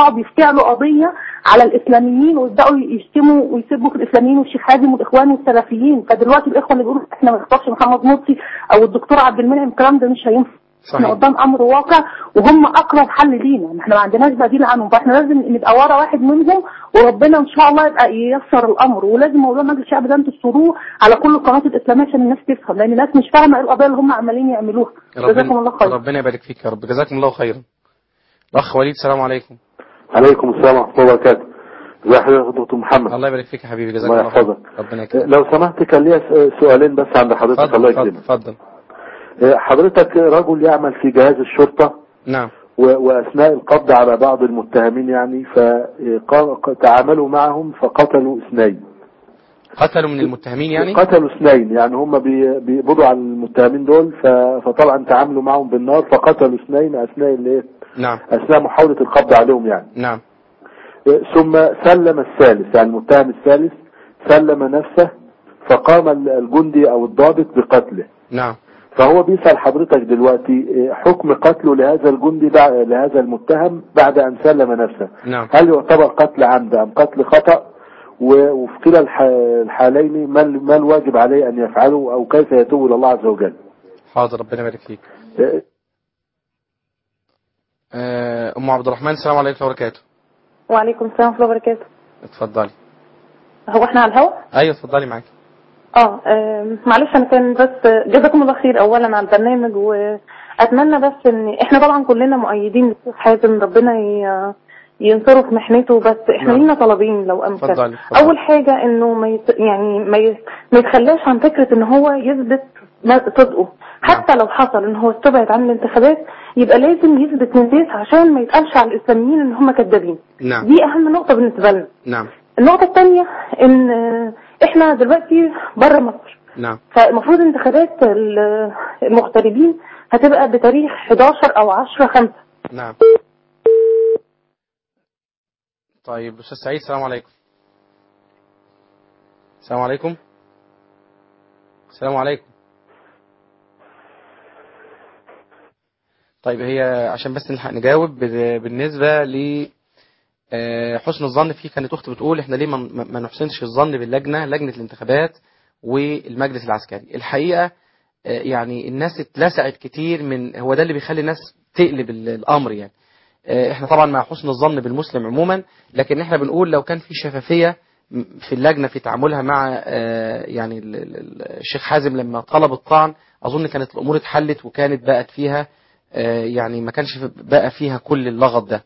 يعلوا قضيه على الاسلاميين ويبداوا يشتموا ويسبوا في الاسلاميين والشيخ حازم والاخوان والسلفيين فدلوقتي الاخوه اللي بيقولوا احنا ما نختارش محمد مرسي او الدكتور عبد المنعم الكلام ده مش هينفع احنا قدام امر واقع وهم اقرب حل لينا احنا ما عندناش بديل عنهم فاحنا لازم نبقى ورا واحد منهم وربنا ان شاء الله يبقى ييسر الامر ولازم موضوع مجلس الشعب ده انتشروه على كل القنوات الاسلاميه عشان الناس تفهم لان الناس مش فاهمه ايه القضايا اللي هم عمالين يعملوها جزاكم الله خير ربنا يبارك فيك يا رب جزاكم الله خيرا الاخ وليد السلام عليكم عليكم السلام ورحمة الله وبركاته ازي حضرتك يا دكتور محمد الله يبارك فيك يا حبيبي جزاك الله الله خير يحفظك ربنا يكرمك لو سمحت كان ليا س- سؤالين بس عند حضرتك الله اتفضل يكرمك اتفضل آه، حضرتك رجل يعمل في جهاز الشرطة نعم و- وأثناء القبض على بعض المتهمين يعني فتعاملوا معهم فقتلوا اثنين قتلوا من المتهمين يعني قتلوا اثنين يعني هم بي- بيقبضوا على المتهمين دول ف- فطبعا تعاملوا معهم بالنار فقتلوا اثنين أثناء الايه نعم أثناء محاولة القبض عليهم يعني نعم ثم سلم الثالث يعني المتهم الثالث سلم نفسه فقام ال- الجندي او الضابط بقتله نعم فهو بيسأل حضرتك دلوقتي إيه حكم قتله لهذا الجندي بعد لهذا المتهم بعد ان سلم نفسه نعم هل يعتبر قتل عمد ام قتل خطأ و- وفي كلا الح- الحالين ما ال- ما الواجب عليه ان يفعله او كيف يتوب الى الله عز وجل حاضر ربنا يبارك فيك إيه آه، ام عبد الرحمن السلام عليكم ورحمه الله وبركاته وعليكم السلام ورحمة الله وبركاته اتفضلي هو احنا على الهوا؟ ايوه اتفضلي معاكي اه آم، معلش انا كان بس جزاكم الله خير اولا على البرنامج واتمنى بس ان احنا طبعا كلنا مؤيدين للشيخ حازم ربنا ي- ينصره في محنته بس احنا نعم. لينا طلبين لو امكن اتفضلي، اتفضلي. اول حاجه انه ما يت... يعني ما, ي... ما يتخلاش عن فكره ان هو يثبت ما- صدقه حتى لو حصل ان هو استبعد عن الانتخابات يبقى لازم يثبت للناس عشان ما يتقالش على الاسلاميين ان هم كذابين نعم دي اهم نقطه بالنسبه لنا نعم النقطة الثانية ان احنا دلوقتي بره مصر نعم فالمفروض انتخابات ال- المغتربين هتبقى بتاريخ 11 او 10 5 نعم طيب استاذ سعيد السلام عليكم السلام عليكم السلام عليكم طيب هي عشان بس نلحق نجاوب بال- بالنسبة ل آه، حسن الظن فيه كانت اخت بتقول احنا ليه ما- ما ما نحسنش الظن باللجنة لجنة الانتخابات والمجلس العسكري الحقيقة آه، يعني الناس اتلسعت كتير من هو ده اللي بيخلي الناس تقلب ال- الامر يعني آه، احنا طبعا مع حسن الظن بالمسلم عموما لكن احنا بنقول لو كان في شفافية م- في اللجنة في تعاملها مع آه، يعني ال- ال- ال- الشيخ حازم لما طلب الطعن اظن كانت الامور اتحلت وكانت بقت فيها آه، يعني ما كانش بقى فيها كل اللغط ده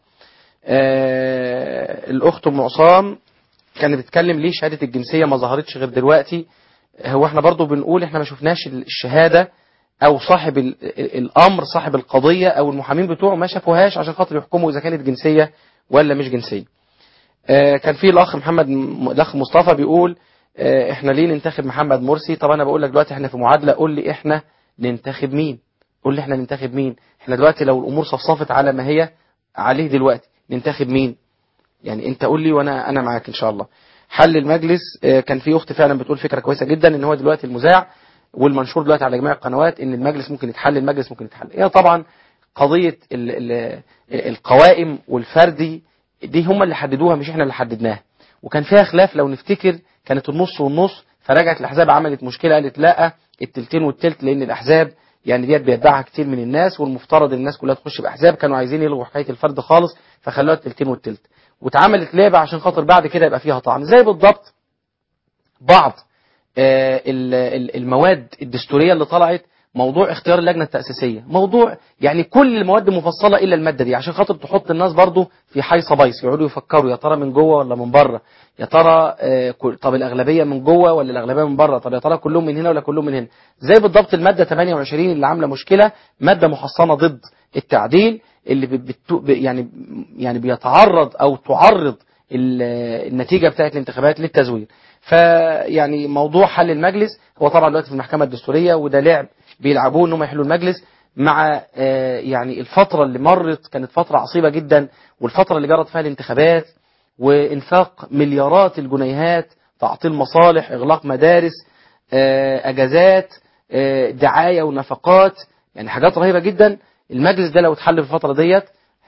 آه، الاخت ام عصام كانت بتتكلم ليه شهادة الجنسية ما ظهرتش غير دلوقتي هو احنا برضو بنقول احنا ما شفناش الشهادة او صاحب ال- ال- الامر صاحب القضية او المحامين بتوعه ما شافوهاش عشان خاطر يحكموا اذا كانت جنسية ولا مش جنسية آه، كان في الاخ محمد م- الاخ مصطفى بيقول آه، احنا ليه ننتخب محمد مرسي طب انا بقول لك دلوقتي احنا في معادلة قول لي احنا ننتخب مين قول لي احنا ننتخب مين احنا دلوقتي لو الامور صفصفت على ما هي عليه دلوقتي ننتخب مين يعني انت قول لي وانا انا معاك ان شاء الله حل المجلس آه، كان في اخت فعلا بتقول فكره كويسه جدا ان هو دلوقتي المذاع والمنشور دلوقتي على جميع القنوات ان المجلس ممكن يتحل المجلس ممكن يتحل هي طبعا قضيه ال ال القوائم والفردي دي هم اللي حددوها مش احنا اللي حددناها وكان فيها خلاف لو نفتكر كانت النص والنص فرجعت الاحزاب عملت مشكله قالت لا التلتين والتلت لان الاحزاب يعني ديت بيتبعها كتير من الناس والمفترض الناس كلها تخش باحزاب كانوا عايزين يلغوا حكايه الفرد خالص فخلوها التلتين والتلت واتعملت لعبه عشان خاطر بعد كده يبقى فيها طعن زي بالضبط بعض آه، ال- ال- المواد الدستوريه اللي طلعت موضوع اختيار اللجنه التاسيسيه موضوع يعني كل المواد مفصله الا الماده دي عشان خاطر تحط الناس برضو في حيصه بايص يقعدوا يفكروا يا ترى من جوه ولا من بره يا ترى آه، كل- طب الاغلبيه من جوه ولا الاغلبيه من بره طب يا ترى كلهم من هنا ولا كلهم من هنا زي بالضبط الماده 28 اللي عامله مشكله ماده محصنه ضد التعديل اللي بت- بت- يعني يعني بيتعرض او تعرض ال- النتيجه بتاعت الانتخابات للتزوير فيعني موضوع حل المجلس هو طبعا دلوقتي في المحكمه الدستوريه وده لعب بيلعبوه ان هم يحلوا المجلس مع آه، يعني الفتره اللي مرت كانت فتره عصيبه جدا والفتره اللي جرت فيها الانتخابات وانفاق مليارات الجنيهات تعطيل مصالح اغلاق مدارس آه، اجازات آه، دعايه ونفقات يعني حاجات رهيبه جدا المجلس ده لو اتحل في الفتره ديت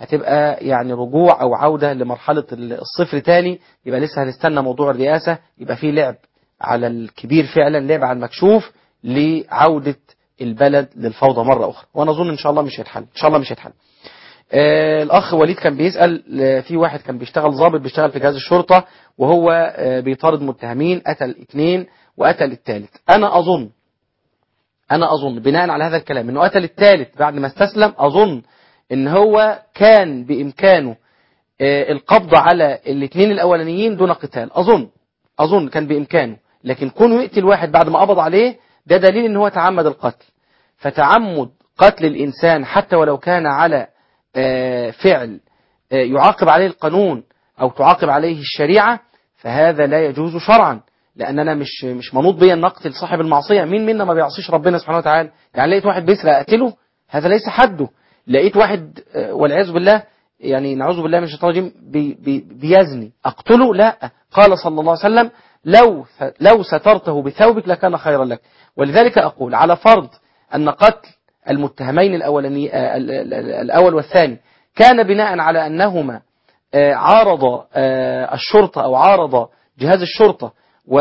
هتبقى يعني رجوع او عودة لمرحلة الصفر تاني يبقى لسه هنستنى موضوع الرئاسة يبقى فيه لعب على الكبير فعلا لعب على المكشوف لعودة البلد للفوضى مرة أخرى وأنا أظن إن شاء الله مش هيتحل إن شاء الله مش هيتحل آه الأخ وليد كان بيسأل آه، في واحد كان بيشتغل ضابط بيشتغل في جهاز الشرطة وهو آه، بيطارد متهمين قتل اثنين وقتل الثالث أنا أظن أنا أظن بناء على هذا الكلام إنه قتل الثالث بعد ما استسلم أظن إن هو كان بإمكانه آه، القبض على الاثنين الأولانيين دون قتال أظن أظن كان بإمكانه لكن كونه يقتل واحد بعد ما قبض عليه ده دليل إن هو تعمد القتل فتعمد قتل الإنسان حتى ولو كان على آه، فعل آه، يعاقب عليه القانون أو تعاقب عليه الشريعة فهذا لا يجوز شرعا لأن أنا مش مش منوط بيا أن أقتل صاحب المعصية مين منا ما بيعصيش ربنا سبحانه وتعالى يعني لقيت واحد بيسرق أقتله هذا ليس حده لقيت واحد آه، والعياذ بالله يعني نعوذ بالله من الشيطان الرجيم بي بي بيزني أقتله لا قال صلى الله عليه وسلم لو لو سترته بثوبك لكان خيرا لك ولذلك أقول على فرض أن قتل المتهمين الأولاني آه، ال- ال- ال- الأول والثاني كان بناء على أنهما آه، عارض آه، الشرطة أو عارض جهاز الشرطة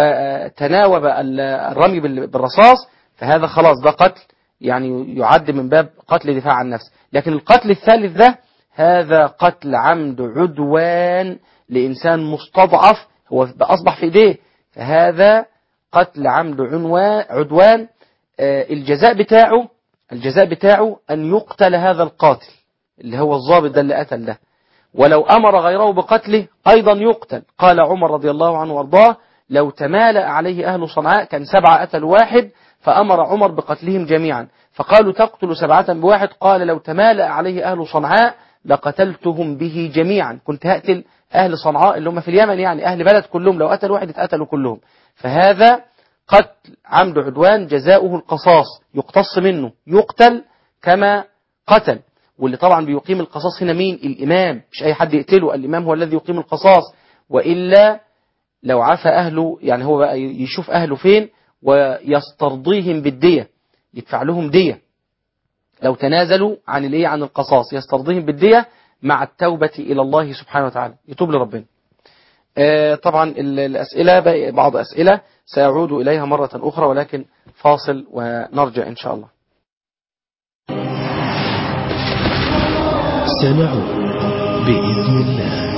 وتناوب ال- الرمي بال- بالرصاص فهذا خلاص ده قتل يعني يعد من باب قتل دفاع عن النفس لكن القتل الثالث ده هذا قتل عمد عدوان لإنسان مستضعف هو أصبح في إيديه فهذا قتل عمد عنوان عدوان آه، الجزاء بتاعه الجزاء بتاعه أن يقتل هذا القاتل اللي هو الضابط ده اللي قتل ده ولو أمر غيره بقتله أيضا يقتل قال عمر رضي الله عنه وارضاه لو تمالأ عليه أهل صنعاء كان سبعة قتل واحد فأمر عمر بقتلهم جميعا فقالوا تقتل سبعة بواحد قال لو تمالأ عليه أهل صنعاء لقتلتهم به جميعا كنت هقتل أهل صنعاء اللي هم في اليمن يعني أهل بلد كلهم لو قتل واحد اتقتلوا كلهم فهذا قتل عمد عدوان جزاؤه القصاص يقتص منه يقتل كما قتل واللي طبعا بيقيم القصاص هنا مين الإمام مش أي حد يقتله الإمام هو الذي يقيم القصاص وإلا لو عفى أهله يعني هو بقى يشوف أهله فين ويسترضيهم بالدية يدفع لهم دية لو تنازلوا عن الايه عن القصاص يسترضيهم بالدية مع التوبة إلى الله سبحانه وتعالى يتوب لربنا آه، طبعا ال- الأسئلة باقي بعض أسئلة سأعود إليها مرة أخرى ولكن فاصل ونرجع إن شاء الله سنعود بإذن الله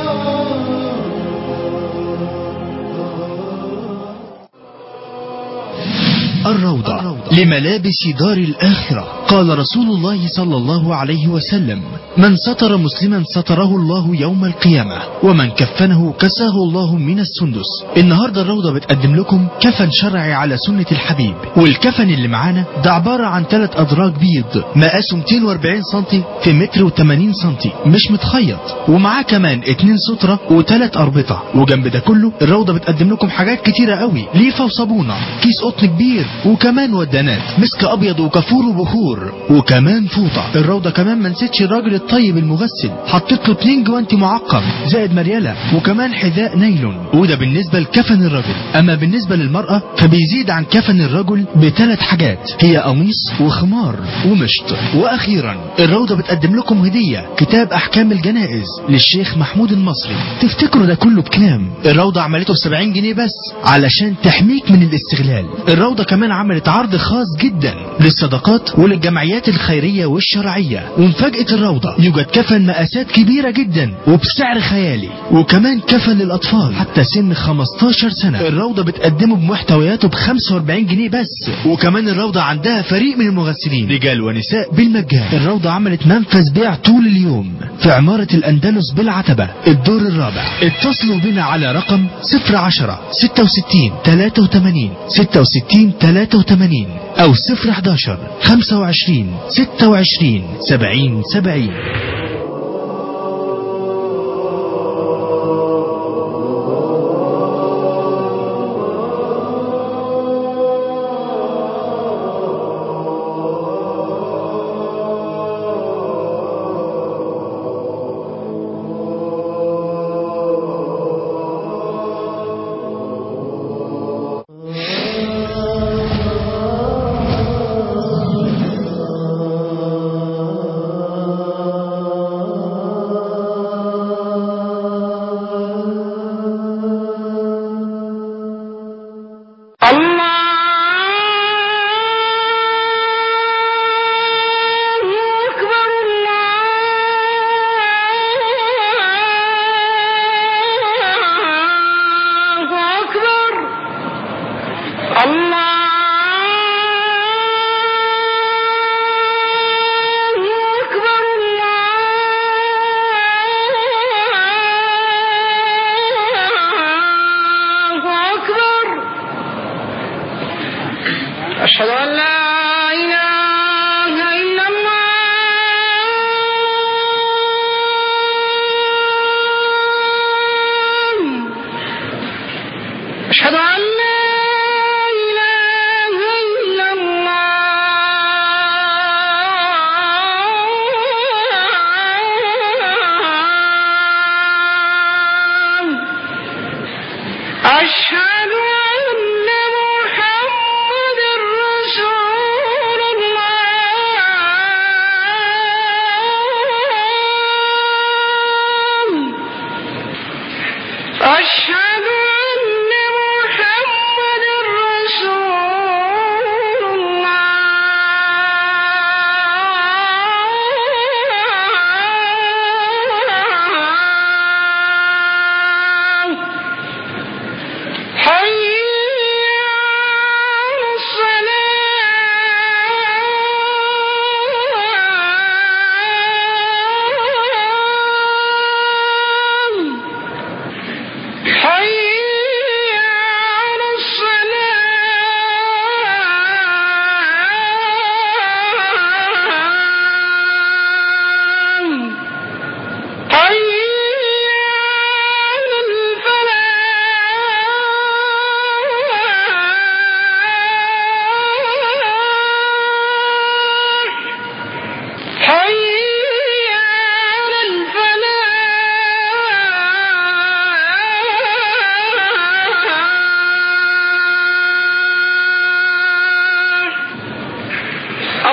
الروضة لملابس دار الآخرة قال رسول الله صلى الله عليه وسلم من ستر مسلما ستره الله يوم القيامة ومن كفنه كساه الله من السندس النهاردة الروضة بتقدم لكم كفن شرعي على سنة الحبيب والكفن اللي معانا ده عبارة عن ثلاث أدراج بيض مقاسه 240 سنتي في متر و80 سنتي مش متخيط ومعاه كمان اتنين سترة وثلاث أربطة وجنب ده كله الروضة بتقدم لكم حاجات كتيرة قوي ليفة وصابونة كيس قطن كبير وكمان ودانات مسك أبيض وكافور وبخور وكمان فوطة الروضة كمان ما نسيتش الراجل الطيب المغسل حطيت له اتنين جوانتي معقم زائد مريالة وكمان حذاء نايلون وده بالنسبة لكفن الرجل أما بالنسبة للمرأة فبيزيد عن كفن الرجل بثلاث حاجات هي قميص وخمار ومشط وأخيرا الروضة بتقدم لكم هدية كتاب أحكام الجنائز للشيخ محمود المصري تفتكروا ده كله بكام الروضة عملته ب 70 جنيه بس علشان تحميك من الاستغلال الروضة كمان عملت عرض خاص جدا للصدقات وللجمعيات الخيرية والشرعية ومفاجأة الروضة يوجد كفن مقاسات كبيرة جدا وبسعر خيالي وكمان كفن للأطفال حتى سن 15 سنة الروضة بتقدمه بمحتوياته ب 45 جنيه بس وكمان الروضة عندها فريق من المغسلين رجال ونساء بالمجان الروضة عملت منفذ بيع طول اليوم في عمارة الأندلس بالعتبة الدور الرابع اتصلوا بنا على رقم 010 66 83 66 83 أو 011 25 26 70 70 Oh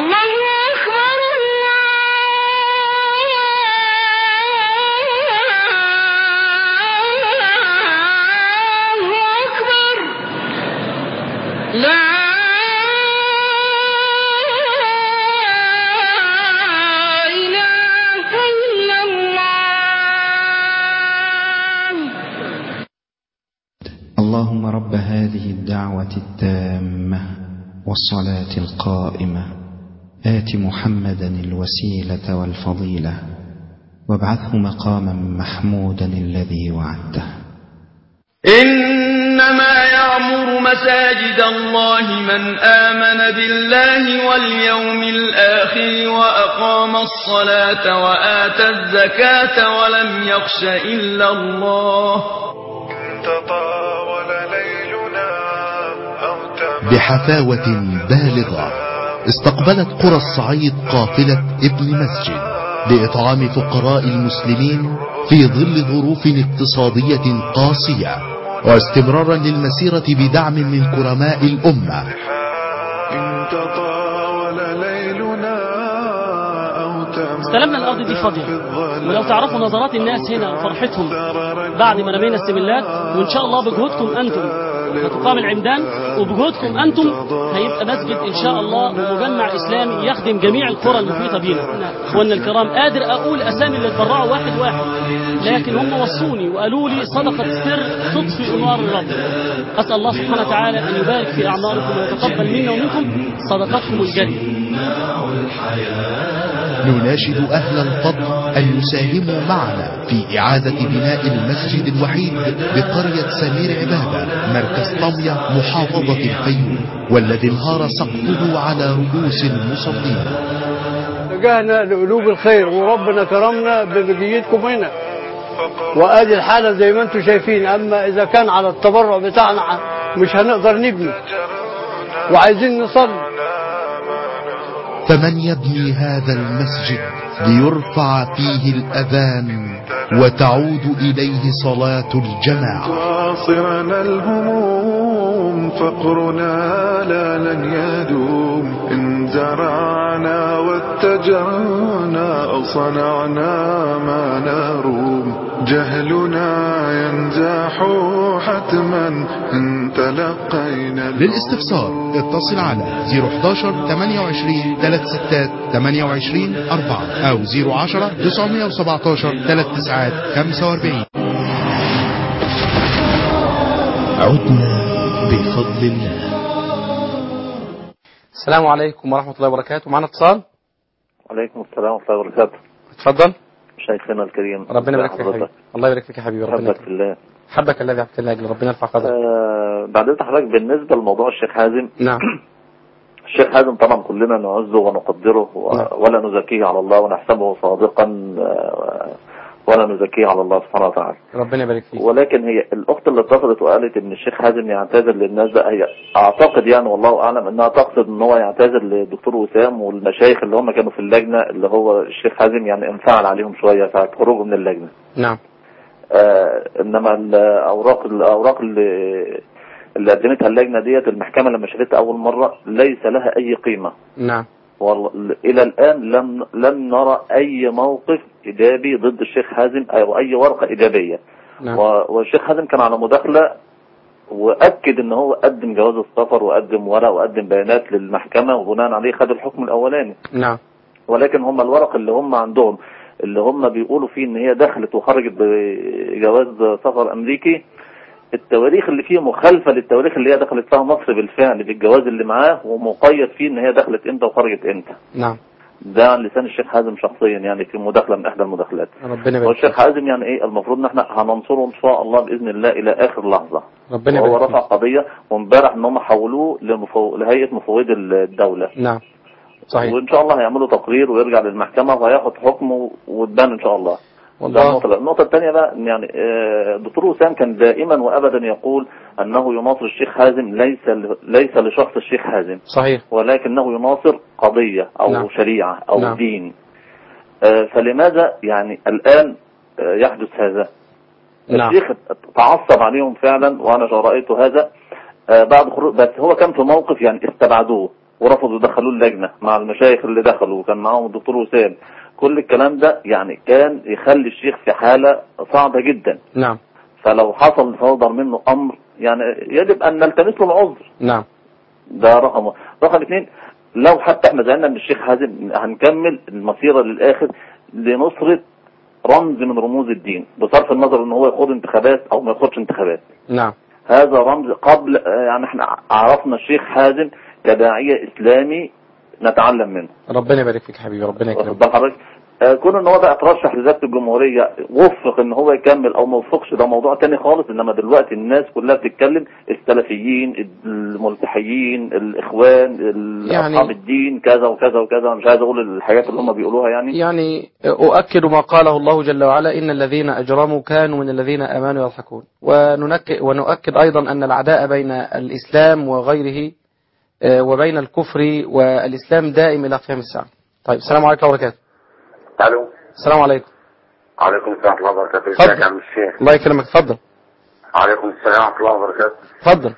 الله أكبر الله أكبر لا إله إلا الله اللهم رب هذه الدعوة التامة والصلاة القائمة آت محمدا الوسيلة والفضيلة وابعثه مقاما محمودا الذي وعدته إنما يعمر مساجد الله من آمن بالله واليوم الآخر وأقام الصلاة وآتى الزكاة ولم يخش إلا الله بحفاوة بالغة استقبلت قرى الصعيد قافلة ابن مسجد لإطعام فقراء المسلمين في ظل ظروف اقتصادية قاسية واستمرارا للمسيرة بدعم من كرماء الأمة استلمنا الارض دي فاضيه ولو تعرفوا نظرات الناس هنا وفرحتهم بعد ما رمينا السملات وان شاء الله بجهودكم انتم هتقام العمدان وبجهودكم انتم هيبقى مسجد ان شاء الله ومجمع اسلامي يخدم جميع القرى المحيطه بينا اخواننا الكرام قادر اقول اسامي اللي اتبرعوا واحد واحد لكن هم وصوني وقالوا لي صدقه السر تطفئ نار الرب اسال الله سبحانه وتعالى ان يبارك في اعماركم ويتقبل منا ومنكم صدقاتكم الجاريه نناشد أهل الفضل أن يساهموا معنا في إعادة بناء المسجد الوحيد بقرية سمير عبادة مركز طمية محافظة الفيوم والذي انهار سقفه على رؤوس المصلين رجعنا لقلوب الخير وربنا كرمنا بمجيتكم هنا وادي الحاله زي ما انتم شايفين اما اذا كان على التبرع بتاعنا مش هنقدر نبني وعايزين نصلي فمن يبني هذا المسجد ليرفع فيه الأذان وتعود إليه صلاة الجماعة تعاصرنا الهموم فقرنا لا لن يدوم إن زرعنا واتجرنا أو صنعنا ما نروم جهلنا ينزاح حتما إن تلقينا للاستفسار اتصل على 011 28 36 28 4 أو 010 917 39 45 عدنا بفضل الله السلام عليكم ورحمة الله وبركاته معنا اتصال عليكم السلام ورحمة الله وبركاته اتفضل شيخنا الكريم ربنا يبارك فيك يا حبيبي الله يبارك فيك يا حبيبي ربنا حبك في الله حبك الذي عبدت الله أجل ربنا يرفع قدرك آه بعد إذن حضرتك بالنسبة لموضوع الشيخ حازم نعم الشيخ حازم طبعا كلنا نعزه ونقدره و- ولا نزكيه على الله ونحسبه صادقا آه، ولا نزكيه على الله سبحانه وتعالى ربنا يبارك فيك ولكن هي الأخت اللي اتصلت وقالت إن الشيخ حازم يعتذر للناس ده هي أعتقد يعني والله أعلم إنها تقصد إن هو يعتذر للدكتور وسام والمشايخ اللي هم كانوا في اللجنة اللي هو الشيخ حازم يعني انفعل عليهم شوية ساعة خروجه من اللجنة نعم آه انما الاوراق الاوراق اللي اللي قدمتها اللجنه ديت المحكمه لما شافتها اول مره ليس لها اي قيمه نعم والله الى الان لم لم نرى اي موقف ايجابي ضد الشيخ حازم او اي ورقه ايجابيه نعم و- والشيخ حازم كان على مداخله واكد ان هو قدم جواز السفر وقدم ورق وقدم بيانات للمحكمه وبناء عليه خد الحكم الاولاني نعم ولكن هم الورق اللي هم عندهم اللي هم بيقولوا فيه ان هي دخلت وخرجت بجواز سفر امريكي التواريخ اللي فيه مخالفة للتواريخ اللي هي دخلت فيها مصر بالفعل بالجواز اللي معاه ومقيد فيه ان هي دخلت امتى وخرجت امتى نعم ده عن لسان الشيخ حازم شخصيا يعني في مداخلة من احدى المداخلات ربنا يبارك والشيخ فيك حازم يعني ايه المفروض ان احنا هننصره ان شاء الله باذن الله الى اخر لحظة ربنا وهو يبارك رفع فيك قضية وامبارح ان هم حولوه لمفو... لهيئة مفوضي الدولة نعم صحيح وان شاء الله هيعملوا تقرير ويرجع للمحكمة وهياخد حكمه وتبان ان شاء الله والله. ده النقطة النقطة الثانية بقى إن يعني آه، الدكتور وسام كان دائما وابدا يقول انه يناصر الشيخ حازم ليس ل- ليس لشخص الشيخ حازم صحيح ولكنه يناصر قضية او نعم. شريعة او نعم. دين آه، فلماذا يعني الان آه، يحدث هذا نعم. الشيخ تعصب عليهم فعلا وانا رأيت هذا آه، بعد خروج بس هو كان في موقف يعني استبعدوه ورفضوا يدخلوه اللجنة مع المشايخ اللي دخلوا وكان معاهم الدكتور وسام كل الكلام ده يعني كان يخلي الشيخ في حالة صعبة جدا نعم فلو حصل صدر منه امر يعني يجب ان نلتمس له العذر نعم ده رقم واحد. رقم اثنين لو حتى احنا زعلنا من الشيخ حازم هنكمل المسيرة للاخر لنصرة رمز من رموز الدين بصرف النظر ان هو يخوض انتخابات او ما يخوضش انتخابات نعم هذا رمز قبل آه، يعني احنا عرفنا الشيخ حازم كداعية اسلامي نتعلم منه ربنا يبارك فيك حبيبي ربنا يكرمك واخد بال حضرتك آه، كون ان هو بقى ترشح لرئاسه الجمهوريه وفق ان هو يكمل او ما وفقش ده موضوع تاني خالص انما دلوقتي الناس كلها بتتكلم السلفيين الملتحيين الاخوان ال- يعني- اصحاب الدين كذا وكذا وكذا أنا مش عايز اقول الحاجات اللي هم بيقولوها يعني يعني أؤكد ما قاله الله جل وعلا إن الذين أجرموا كانوا من الذين آمنوا يضحكون وننك ونؤكد أيضا أن العداء بين الإسلام وغيره آه، وبين الكفر والإسلام دائم إلى قيام الساعة طيب السلام عليكم ورحمة الله وبركاته الو السلام عليكم عليكم السلام ورحمه الله وبركاته اتفضل. ازيك يا عم الشيخ الله يكرمك اتفضل عليكم السلام ورحمه الله وبركاته اتفضل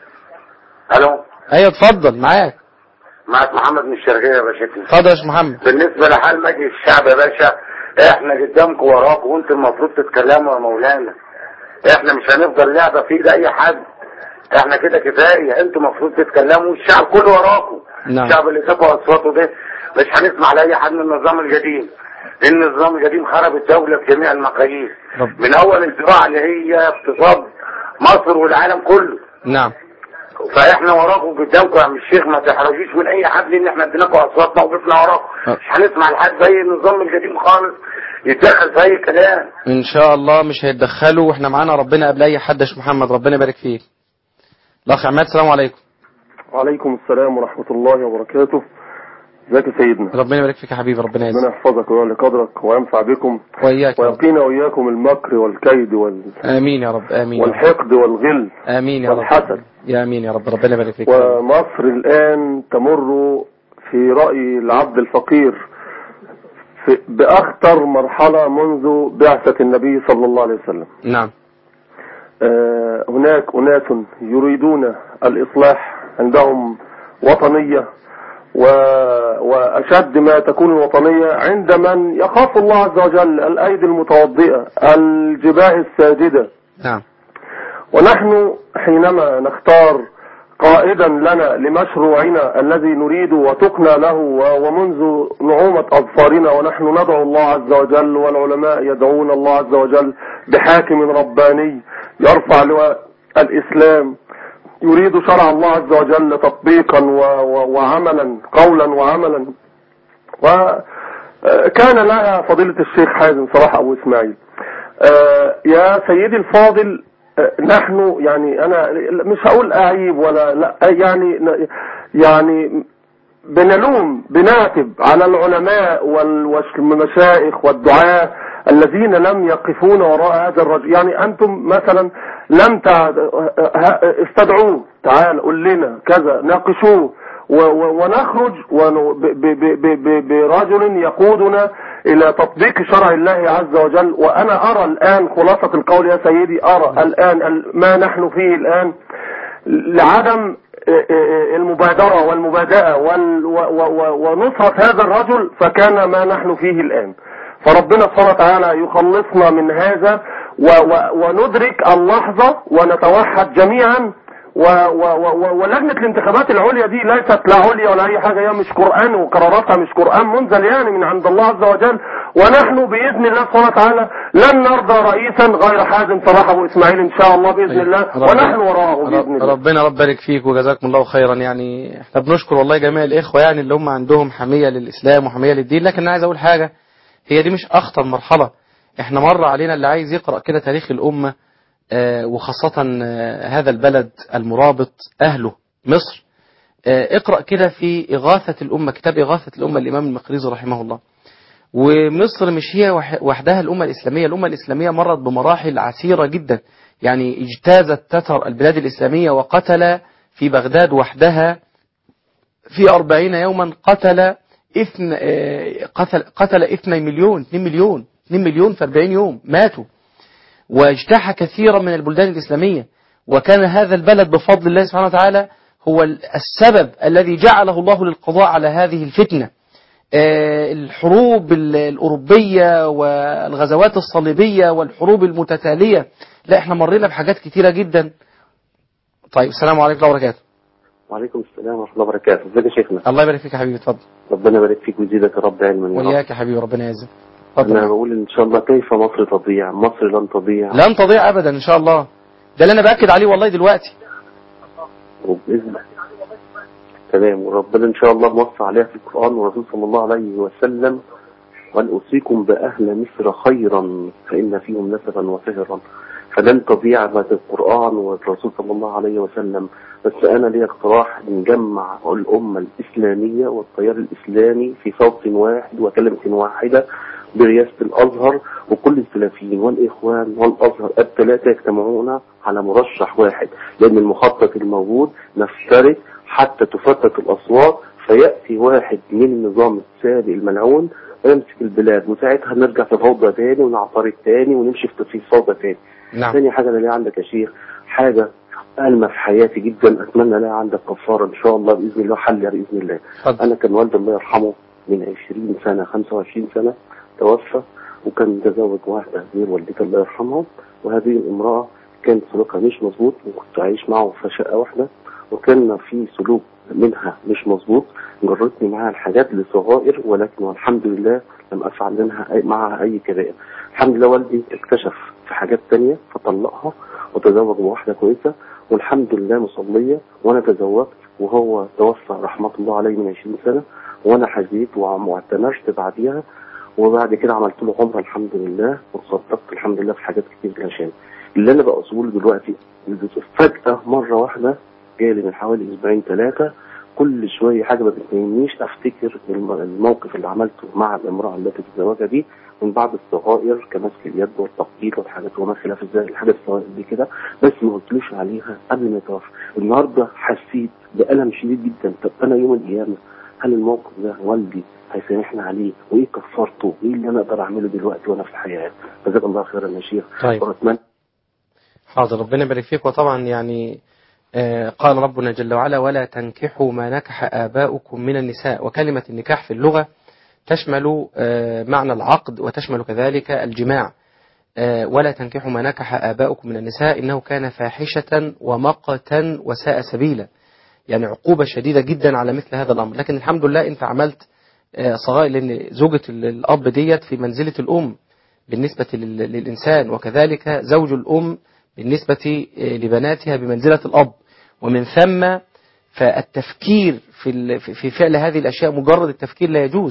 الو ايوه اتفضل معاك معك محمد من الشرقيه يا باشا اتفضل يا شيخ محمد بالنسبه لحال مجلس الشعب يا باشا احنا قدامكم وراكم وانتم المفروض تتكلموا يا مولانا احنا مش هنفضل لعبه في ايد اي حد احنا كده كفايه انتم المفروض تتكلموا والشعب كله وراكم نعم. الشعب اللي سابوا اصواته ده مش هنسمع لاي حد من النظام القديم لان النظام القديم خرب الدوله بجميع المقاييس رب. من اول الزراعه اللي هي اقتصاد مصر والعالم كله نعم فاحنا وراكم قدامكم يا عم الشيخ ما تحرجوش من اي حد لان احنا اديناكم اصواتنا وقفنا وراكم مش هنسمع لحد زي النظام القديم خالص يتدخل في اي كلام إن شاء الله مش هيتدخلوا وإحنا معانا ربنا قبل أي حد يا شيخ محمد ربنا يبارك فيك الأخ عماد السلام عليكم وعليكم السلام ورحمة الله وبركاته ازيك يا سيدنا ربنا يبارك فيك يا حبيبي ربنا ربنا يعزك يحفظك ويعلي قدرك وينفع بكم وإياك يا رب. ويقينا وإياكم المكر والكيد وال... آمين يا رب آمين يا رب. والحقد والغل آمين يا رب والحسد يا آمين يا رب ربنا يبارك فيك ومصر الآن تمر في رأي العبد الفقير في بأخطر مرحلة منذ بعثة النبي صلى الله عليه وسلم نعم آه، هناك أناس يريدون الإصلاح عندهم وطنية و... وأشد ما تكون الوطنية عند من يخاف الله عز وجل الأيدي المتوضئة الجباه الساجدة نعم ونحن حينما نختار قائدا لنا لمشروعنا الذي نريد وتقنى له و- ومنذ نعومة أظفارنا ونحن ندعو الله عز وجل والعلماء يدعون الله عز وجل بحاكم رباني يرفع لواء الإسلام يريد شرع الله عز وجل تطبيقا و- و- وعملا قولا وعملا وكان لها فضيلة الشيخ حازم صلاح أبو إسماعيل آه، يا سيدي الفاضل آه، نحن يعني أنا مش هقول أعيب ولا لا يعني يعني بنلوم بنعتب على العلماء وال- والمشايخ والدعاة الذين لم يقفون وراء هذا الرجل يعني أنتم مثلا لم تع- ه- استدعوه تعال قل لنا كذا ناقشوه و- و- ونخرج ون- ب- ب- ب- ب- برجل يقودنا إلى تطبيق شرع الله عز وجل وأنا أرى الآن خلاصة القول يا سيدي أرى الآن ال- ما نحن فيه الآن لعدم المبادرة والمبادئة وال- و- و- و- ونصرة هذا الرجل فكان ما نحن فيه الآن فربنا سبحانه وتعالى يخلصنا من هذا و- و- وندرك اللحظة ونتوحد جميعا و و و ولجنة الانتخابات العليا دي ليست لا عليا ولا أي حاجة هي مش قرآن وقراراتها مش قرآن منزل يعني من عند الله عز وجل ونحن بإذن الله سبحانه وتعالى لن نرضى رئيسا غير حازم صلاح أبو إسماعيل إن شاء الله بإذن الله ونحن وراءه بإذن الله ربنا رب بارك فيك وجزاكم الله خيرا يعني احنا بنشكر والله جميع الإخوة يعني اللي هم عندهم حمية للإسلام وحمية للدين لكن أنا عايز أقول حاجة هي دي مش أخطر مرحلة احنا مر علينا اللي عايز يقرأ كده تاريخ الأمة آه، وخاصة آه، هذا البلد المرابط أهله مصر آه، اقرأ كده في إغاثة الأمة كتاب إغاثة الأمة الإمام المقريزي رحمه الله ومصر مش هي وح- وحدها الأمة الإسلامية الأمة الإسلامية مرت بمراحل عسيرة جدا يعني اجتازت تتر البلاد الإسلامية وقتل في بغداد وحدها في أربعين يوما قتل اثن آه، قتل قتل اثني مليون اثنين مليون اثنين مليون في أربعين يوم ماتوا واجتاح كثيرا من البلدان الإسلامية وكان هذا البلد بفضل الله سبحانه وتعالى هو السبب الذي جعله الله للقضاء على هذه الفتنة آه، الحروب ال- الأوروبية والغزوات الصليبية والحروب المتتالية لا احنا مرينا بحاجات كتيرة جدا طيب السلام عليكم ورحمة الله وبركاته وعليكم السلام ورحمة الله وبركاته ازيك يا شيخنا الله يبارك فيك يا حبيبي اتفضل ربنا يبارك فيك ويزيدك يا رب علما يا رب وإياك يا حبيبي ربنا يعزك انا بقول ان شاء الله كيف مصر تضيع مصر لن تضيع لن تضيع أبدا إن شاء الله ده اللي أنا بأكد عليه والله دلوقتي وبإذن تمام وربنا ان شاء الله موصى عليها في القرآن والرسول صلى الله عليه وسلم وان اوصيكم باهل مصر خيرا فان فيهم نسبا وسهرا فلن تضيع بعد القرآن والرسول صلى الله عليه وسلم بس انا لي اقتراح نجمع الامة الاسلامية والتيار الاسلامي في صوت واحد وكلمة واحدة برئاسة الازهر وكل السلفيين والاخوان والازهر الثلاثة يجتمعون على مرشح واحد لان المخطط الموجود نفترض حتى تفتت الاصوات فيأتي واحد من النظام السابق الملعون ويمسك البلاد وساعتها نرجع في فوضى تاني ونعترض تاني ونمشي في في فوضى تاني نعم. تاني حاجة اللي عندك يا شيخ حاجة ألمة في حياتي جدا أتمنى لها عندك كفارة إن شاء الله بإذن الله حل بإذن الله أنا كان والدي الله يرحمه من 20 سنة 25 سنة توفى وكان متزوج واحدة غير والدتي الله يرحمها وهذه الامرأة كان سلوكها مش مظبوط وكنت عايش معه في شقة واحدة وكان في سلوك منها مش مظبوط جرتني معاها الحاجات لصغائر ولكن والحمد لله لم افعل منها أي معها اي كبائر الحمد لله والدي اكتشف في حاجات تانية فطلقها وتزوج بواحدة كويسة والحمد لله مصلية وانا تزوجت وهو توفى رحمة الله عليه من 20 سنة وانا حزيت وعم- واعتمرت بعديها وبعد كده عملت له عمره الحمد لله وتصدقت الحمد لله في حاجات كتير عشان اللي انا بقى له دلوقتي فجأة مرة واحدة جالي من حوالي اسبوعين ثلاثة كل شوية حاجة ما بتنامنيش افتكر الم- الموقف اللي عملته مع الامرأة التي تتزوجها دي من بعض الصغائر كمسك اليد والتقطيع والحاجات وما خلاف ذلك الحاجات الصغائر دي كده بس ما قلتلوش عليها قبل ما يتوفى النهارده حسيت بألم شديد جدا طب انا يوم القيامة هل الموقف ده والدي هيسامحنا عليه وايه كفارته وايه اللي انا اقدر اعمله دلوقتي وانا في الحياه جزاك الله خيرا يا شيخ طيب. واتمنى حاضر ربنا يبارك فيك وطبعا يعني آه، قال ربنا جل وعلا ولا تنكحوا ما نكح آباؤكم من النساء وكلمة النكاح في اللغة تشمل آه، معنى العقد وتشمل كذلك الجماع آه، ولا تنكحوا ما نكح آباؤكم من النساء إنه كان فاحشة ومقتا وساء سبيلا يعني عقوبة شديدة جدا على مثل هذا الأمر لكن الحمد لله أنت عملت آه، صغائر لأن زوجة ال- الأب ديت في منزلة الأم بالنسبة لل- للإنسان وكذلك زوج الأم بالنسبة آه، لبناتها بمنزلة الأب ومن ثم فالتفكير في ال- في- في فعل هذه الأشياء مجرد التفكير لا يجوز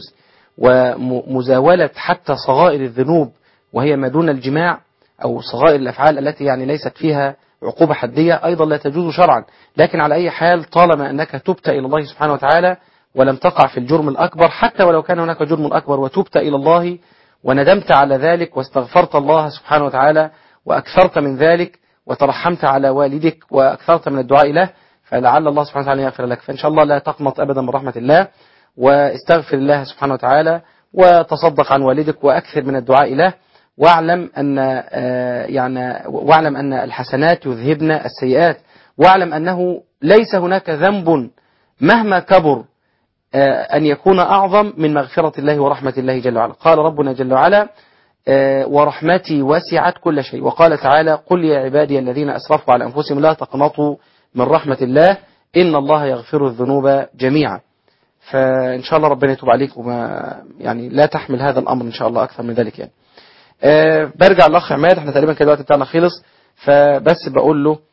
ومزاولة حتى صغائر الذنوب وهي ما دون الجماع أو صغائر الأفعال التي يعني ليست فيها عقوبة حدية أيضا لا تجوز شرعا لكن على أي حال طالما أنك تبت إلى الله سبحانه وتعالى ولم تقع في الجرم الأكبر حتى ولو كان هناك جرم أكبر وتبت إلى الله وندمت على ذلك واستغفرت الله سبحانه وتعالى وأكثرت من ذلك وترحمت على والدك وأكثرت من الدعاء له فلعل الله سبحانه وتعالى يغفر لك فإن شاء الله لا تقنط أبدا من رحمة الله واستغفر الله سبحانه وتعالى وتصدق عن والدك وأكثر من الدعاء له واعلم أن آه، يعني واعلم أن الحسنات يذهبن السيئات واعلم أنه ليس هناك ذنب مهما كبر آه، أن يكون أعظم من مغفرة الله ورحمة الله جل وعلا قال ربنا جل وعلا آه، ورحمتي وسعت كل شيء وقال تعالى قل يا عبادي الذين أسرفوا على أنفسهم لا تقنطوا من رحمة الله إن الله يغفر الذنوب جميعا فإن شاء الله ربنا يتوب عليك وما يعني لا تحمل هذا الأمر إن شاء الله أكثر من ذلك يعني آه، برجع الأخ عماد احنا تقريبا كده الوقت بتاعنا خلص فبس بقول له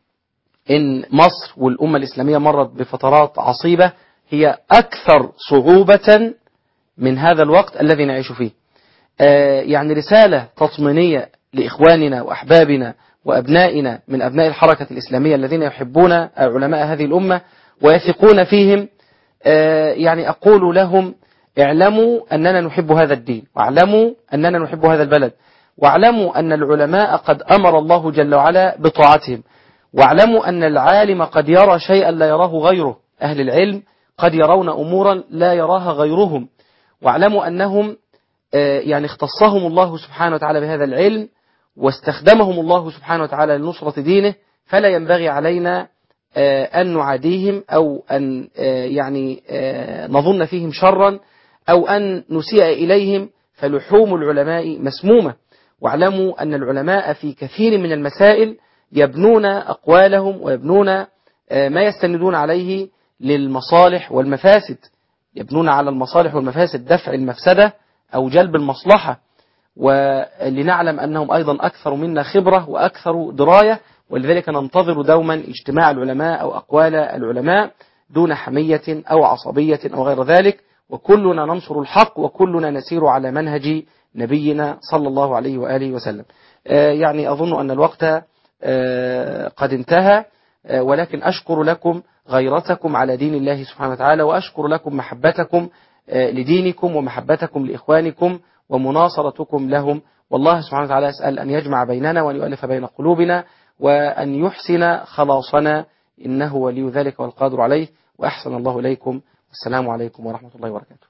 إن مصر والأمة الإسلامية مرت بفترات عصيبة هي أكثر صعوبة من هذا الوقت الذي نعيش فيه آه، يعني رسالة تطمينية لإخواننا وأحبابنا وأبنائنا من أبناء الحركة الإسلامية الذين يحبون علماء هذه الأمة ويثقون فيهم آه، يعني أقول لهم اعلموا أننا نحب هذا الدين واعلموا أننا نحب هذا البلد واعلموا أن العلماء قد أمر الله جل وعلا بطاعتهم واعلموا أن العالم قد يرى شيئا لا يراه غيره أهل العلم قد يرون أمورا لا يراها غيرهم واعلموا أنهم آه، يعني اختصهم الله سبحانه وتعالى بهذا العلم واستخدمهم الله سبحانه وتعالى لنصرة دينه فلا ينبغي علينا آه، أن نعاديهم أو أن آه، يعني آه، نظن فيهم شرا أو أن نسيء إليهم فلحوم العلماء مسمومة واعلموا أن العلماء في كثير من المسائل يبنون أقوالهم ويبنون آه، ما يستندون عليه للمصالح والمفاسد يبنون على المصالح والمفاسد دفع المفسدة أو جلب المصلحة ولنعلم أنهم أيضا أكثر منا خبرة وأكثر دراية ولذلك ننتظر دوما اجتماع العلماء أو أقوال العلماء دون حمية أو عصبية أو غير ذلك وكلنا ننشر الحق وكلنا نسير على منهج نبينا صلى الله عليه وآله وسلم آه، يعني أظن أن الوقت آه، قد انتهى آه، ولكن أشكر لكم غيرتكم على دين الله سبحانه وتعالى وأشكر لكم محبتكم آه، لدينكم ومحبتكم لإخوانكم ومناصرتكم لهم والله سبحانه وتعالى أسأل أن يجمع بيننا وأن يؤلف بين قلوبنا وأن يحسن خلاصنا إنه ولي ذلك والقادر عليه وأحسن الله إليكم والسلام عليكم ورحمة الله وبركاته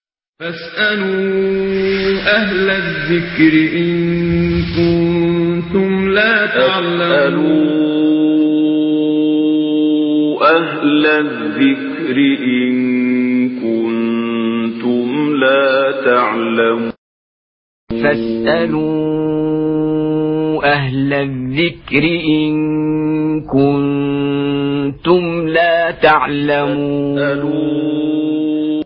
فاسألوا أهل الذكر إن كنتم لا تعلمون أهل الذكر إن كنتم لا تعلمون فاسألوا أهل الذكر إن كنتم لا تعلمون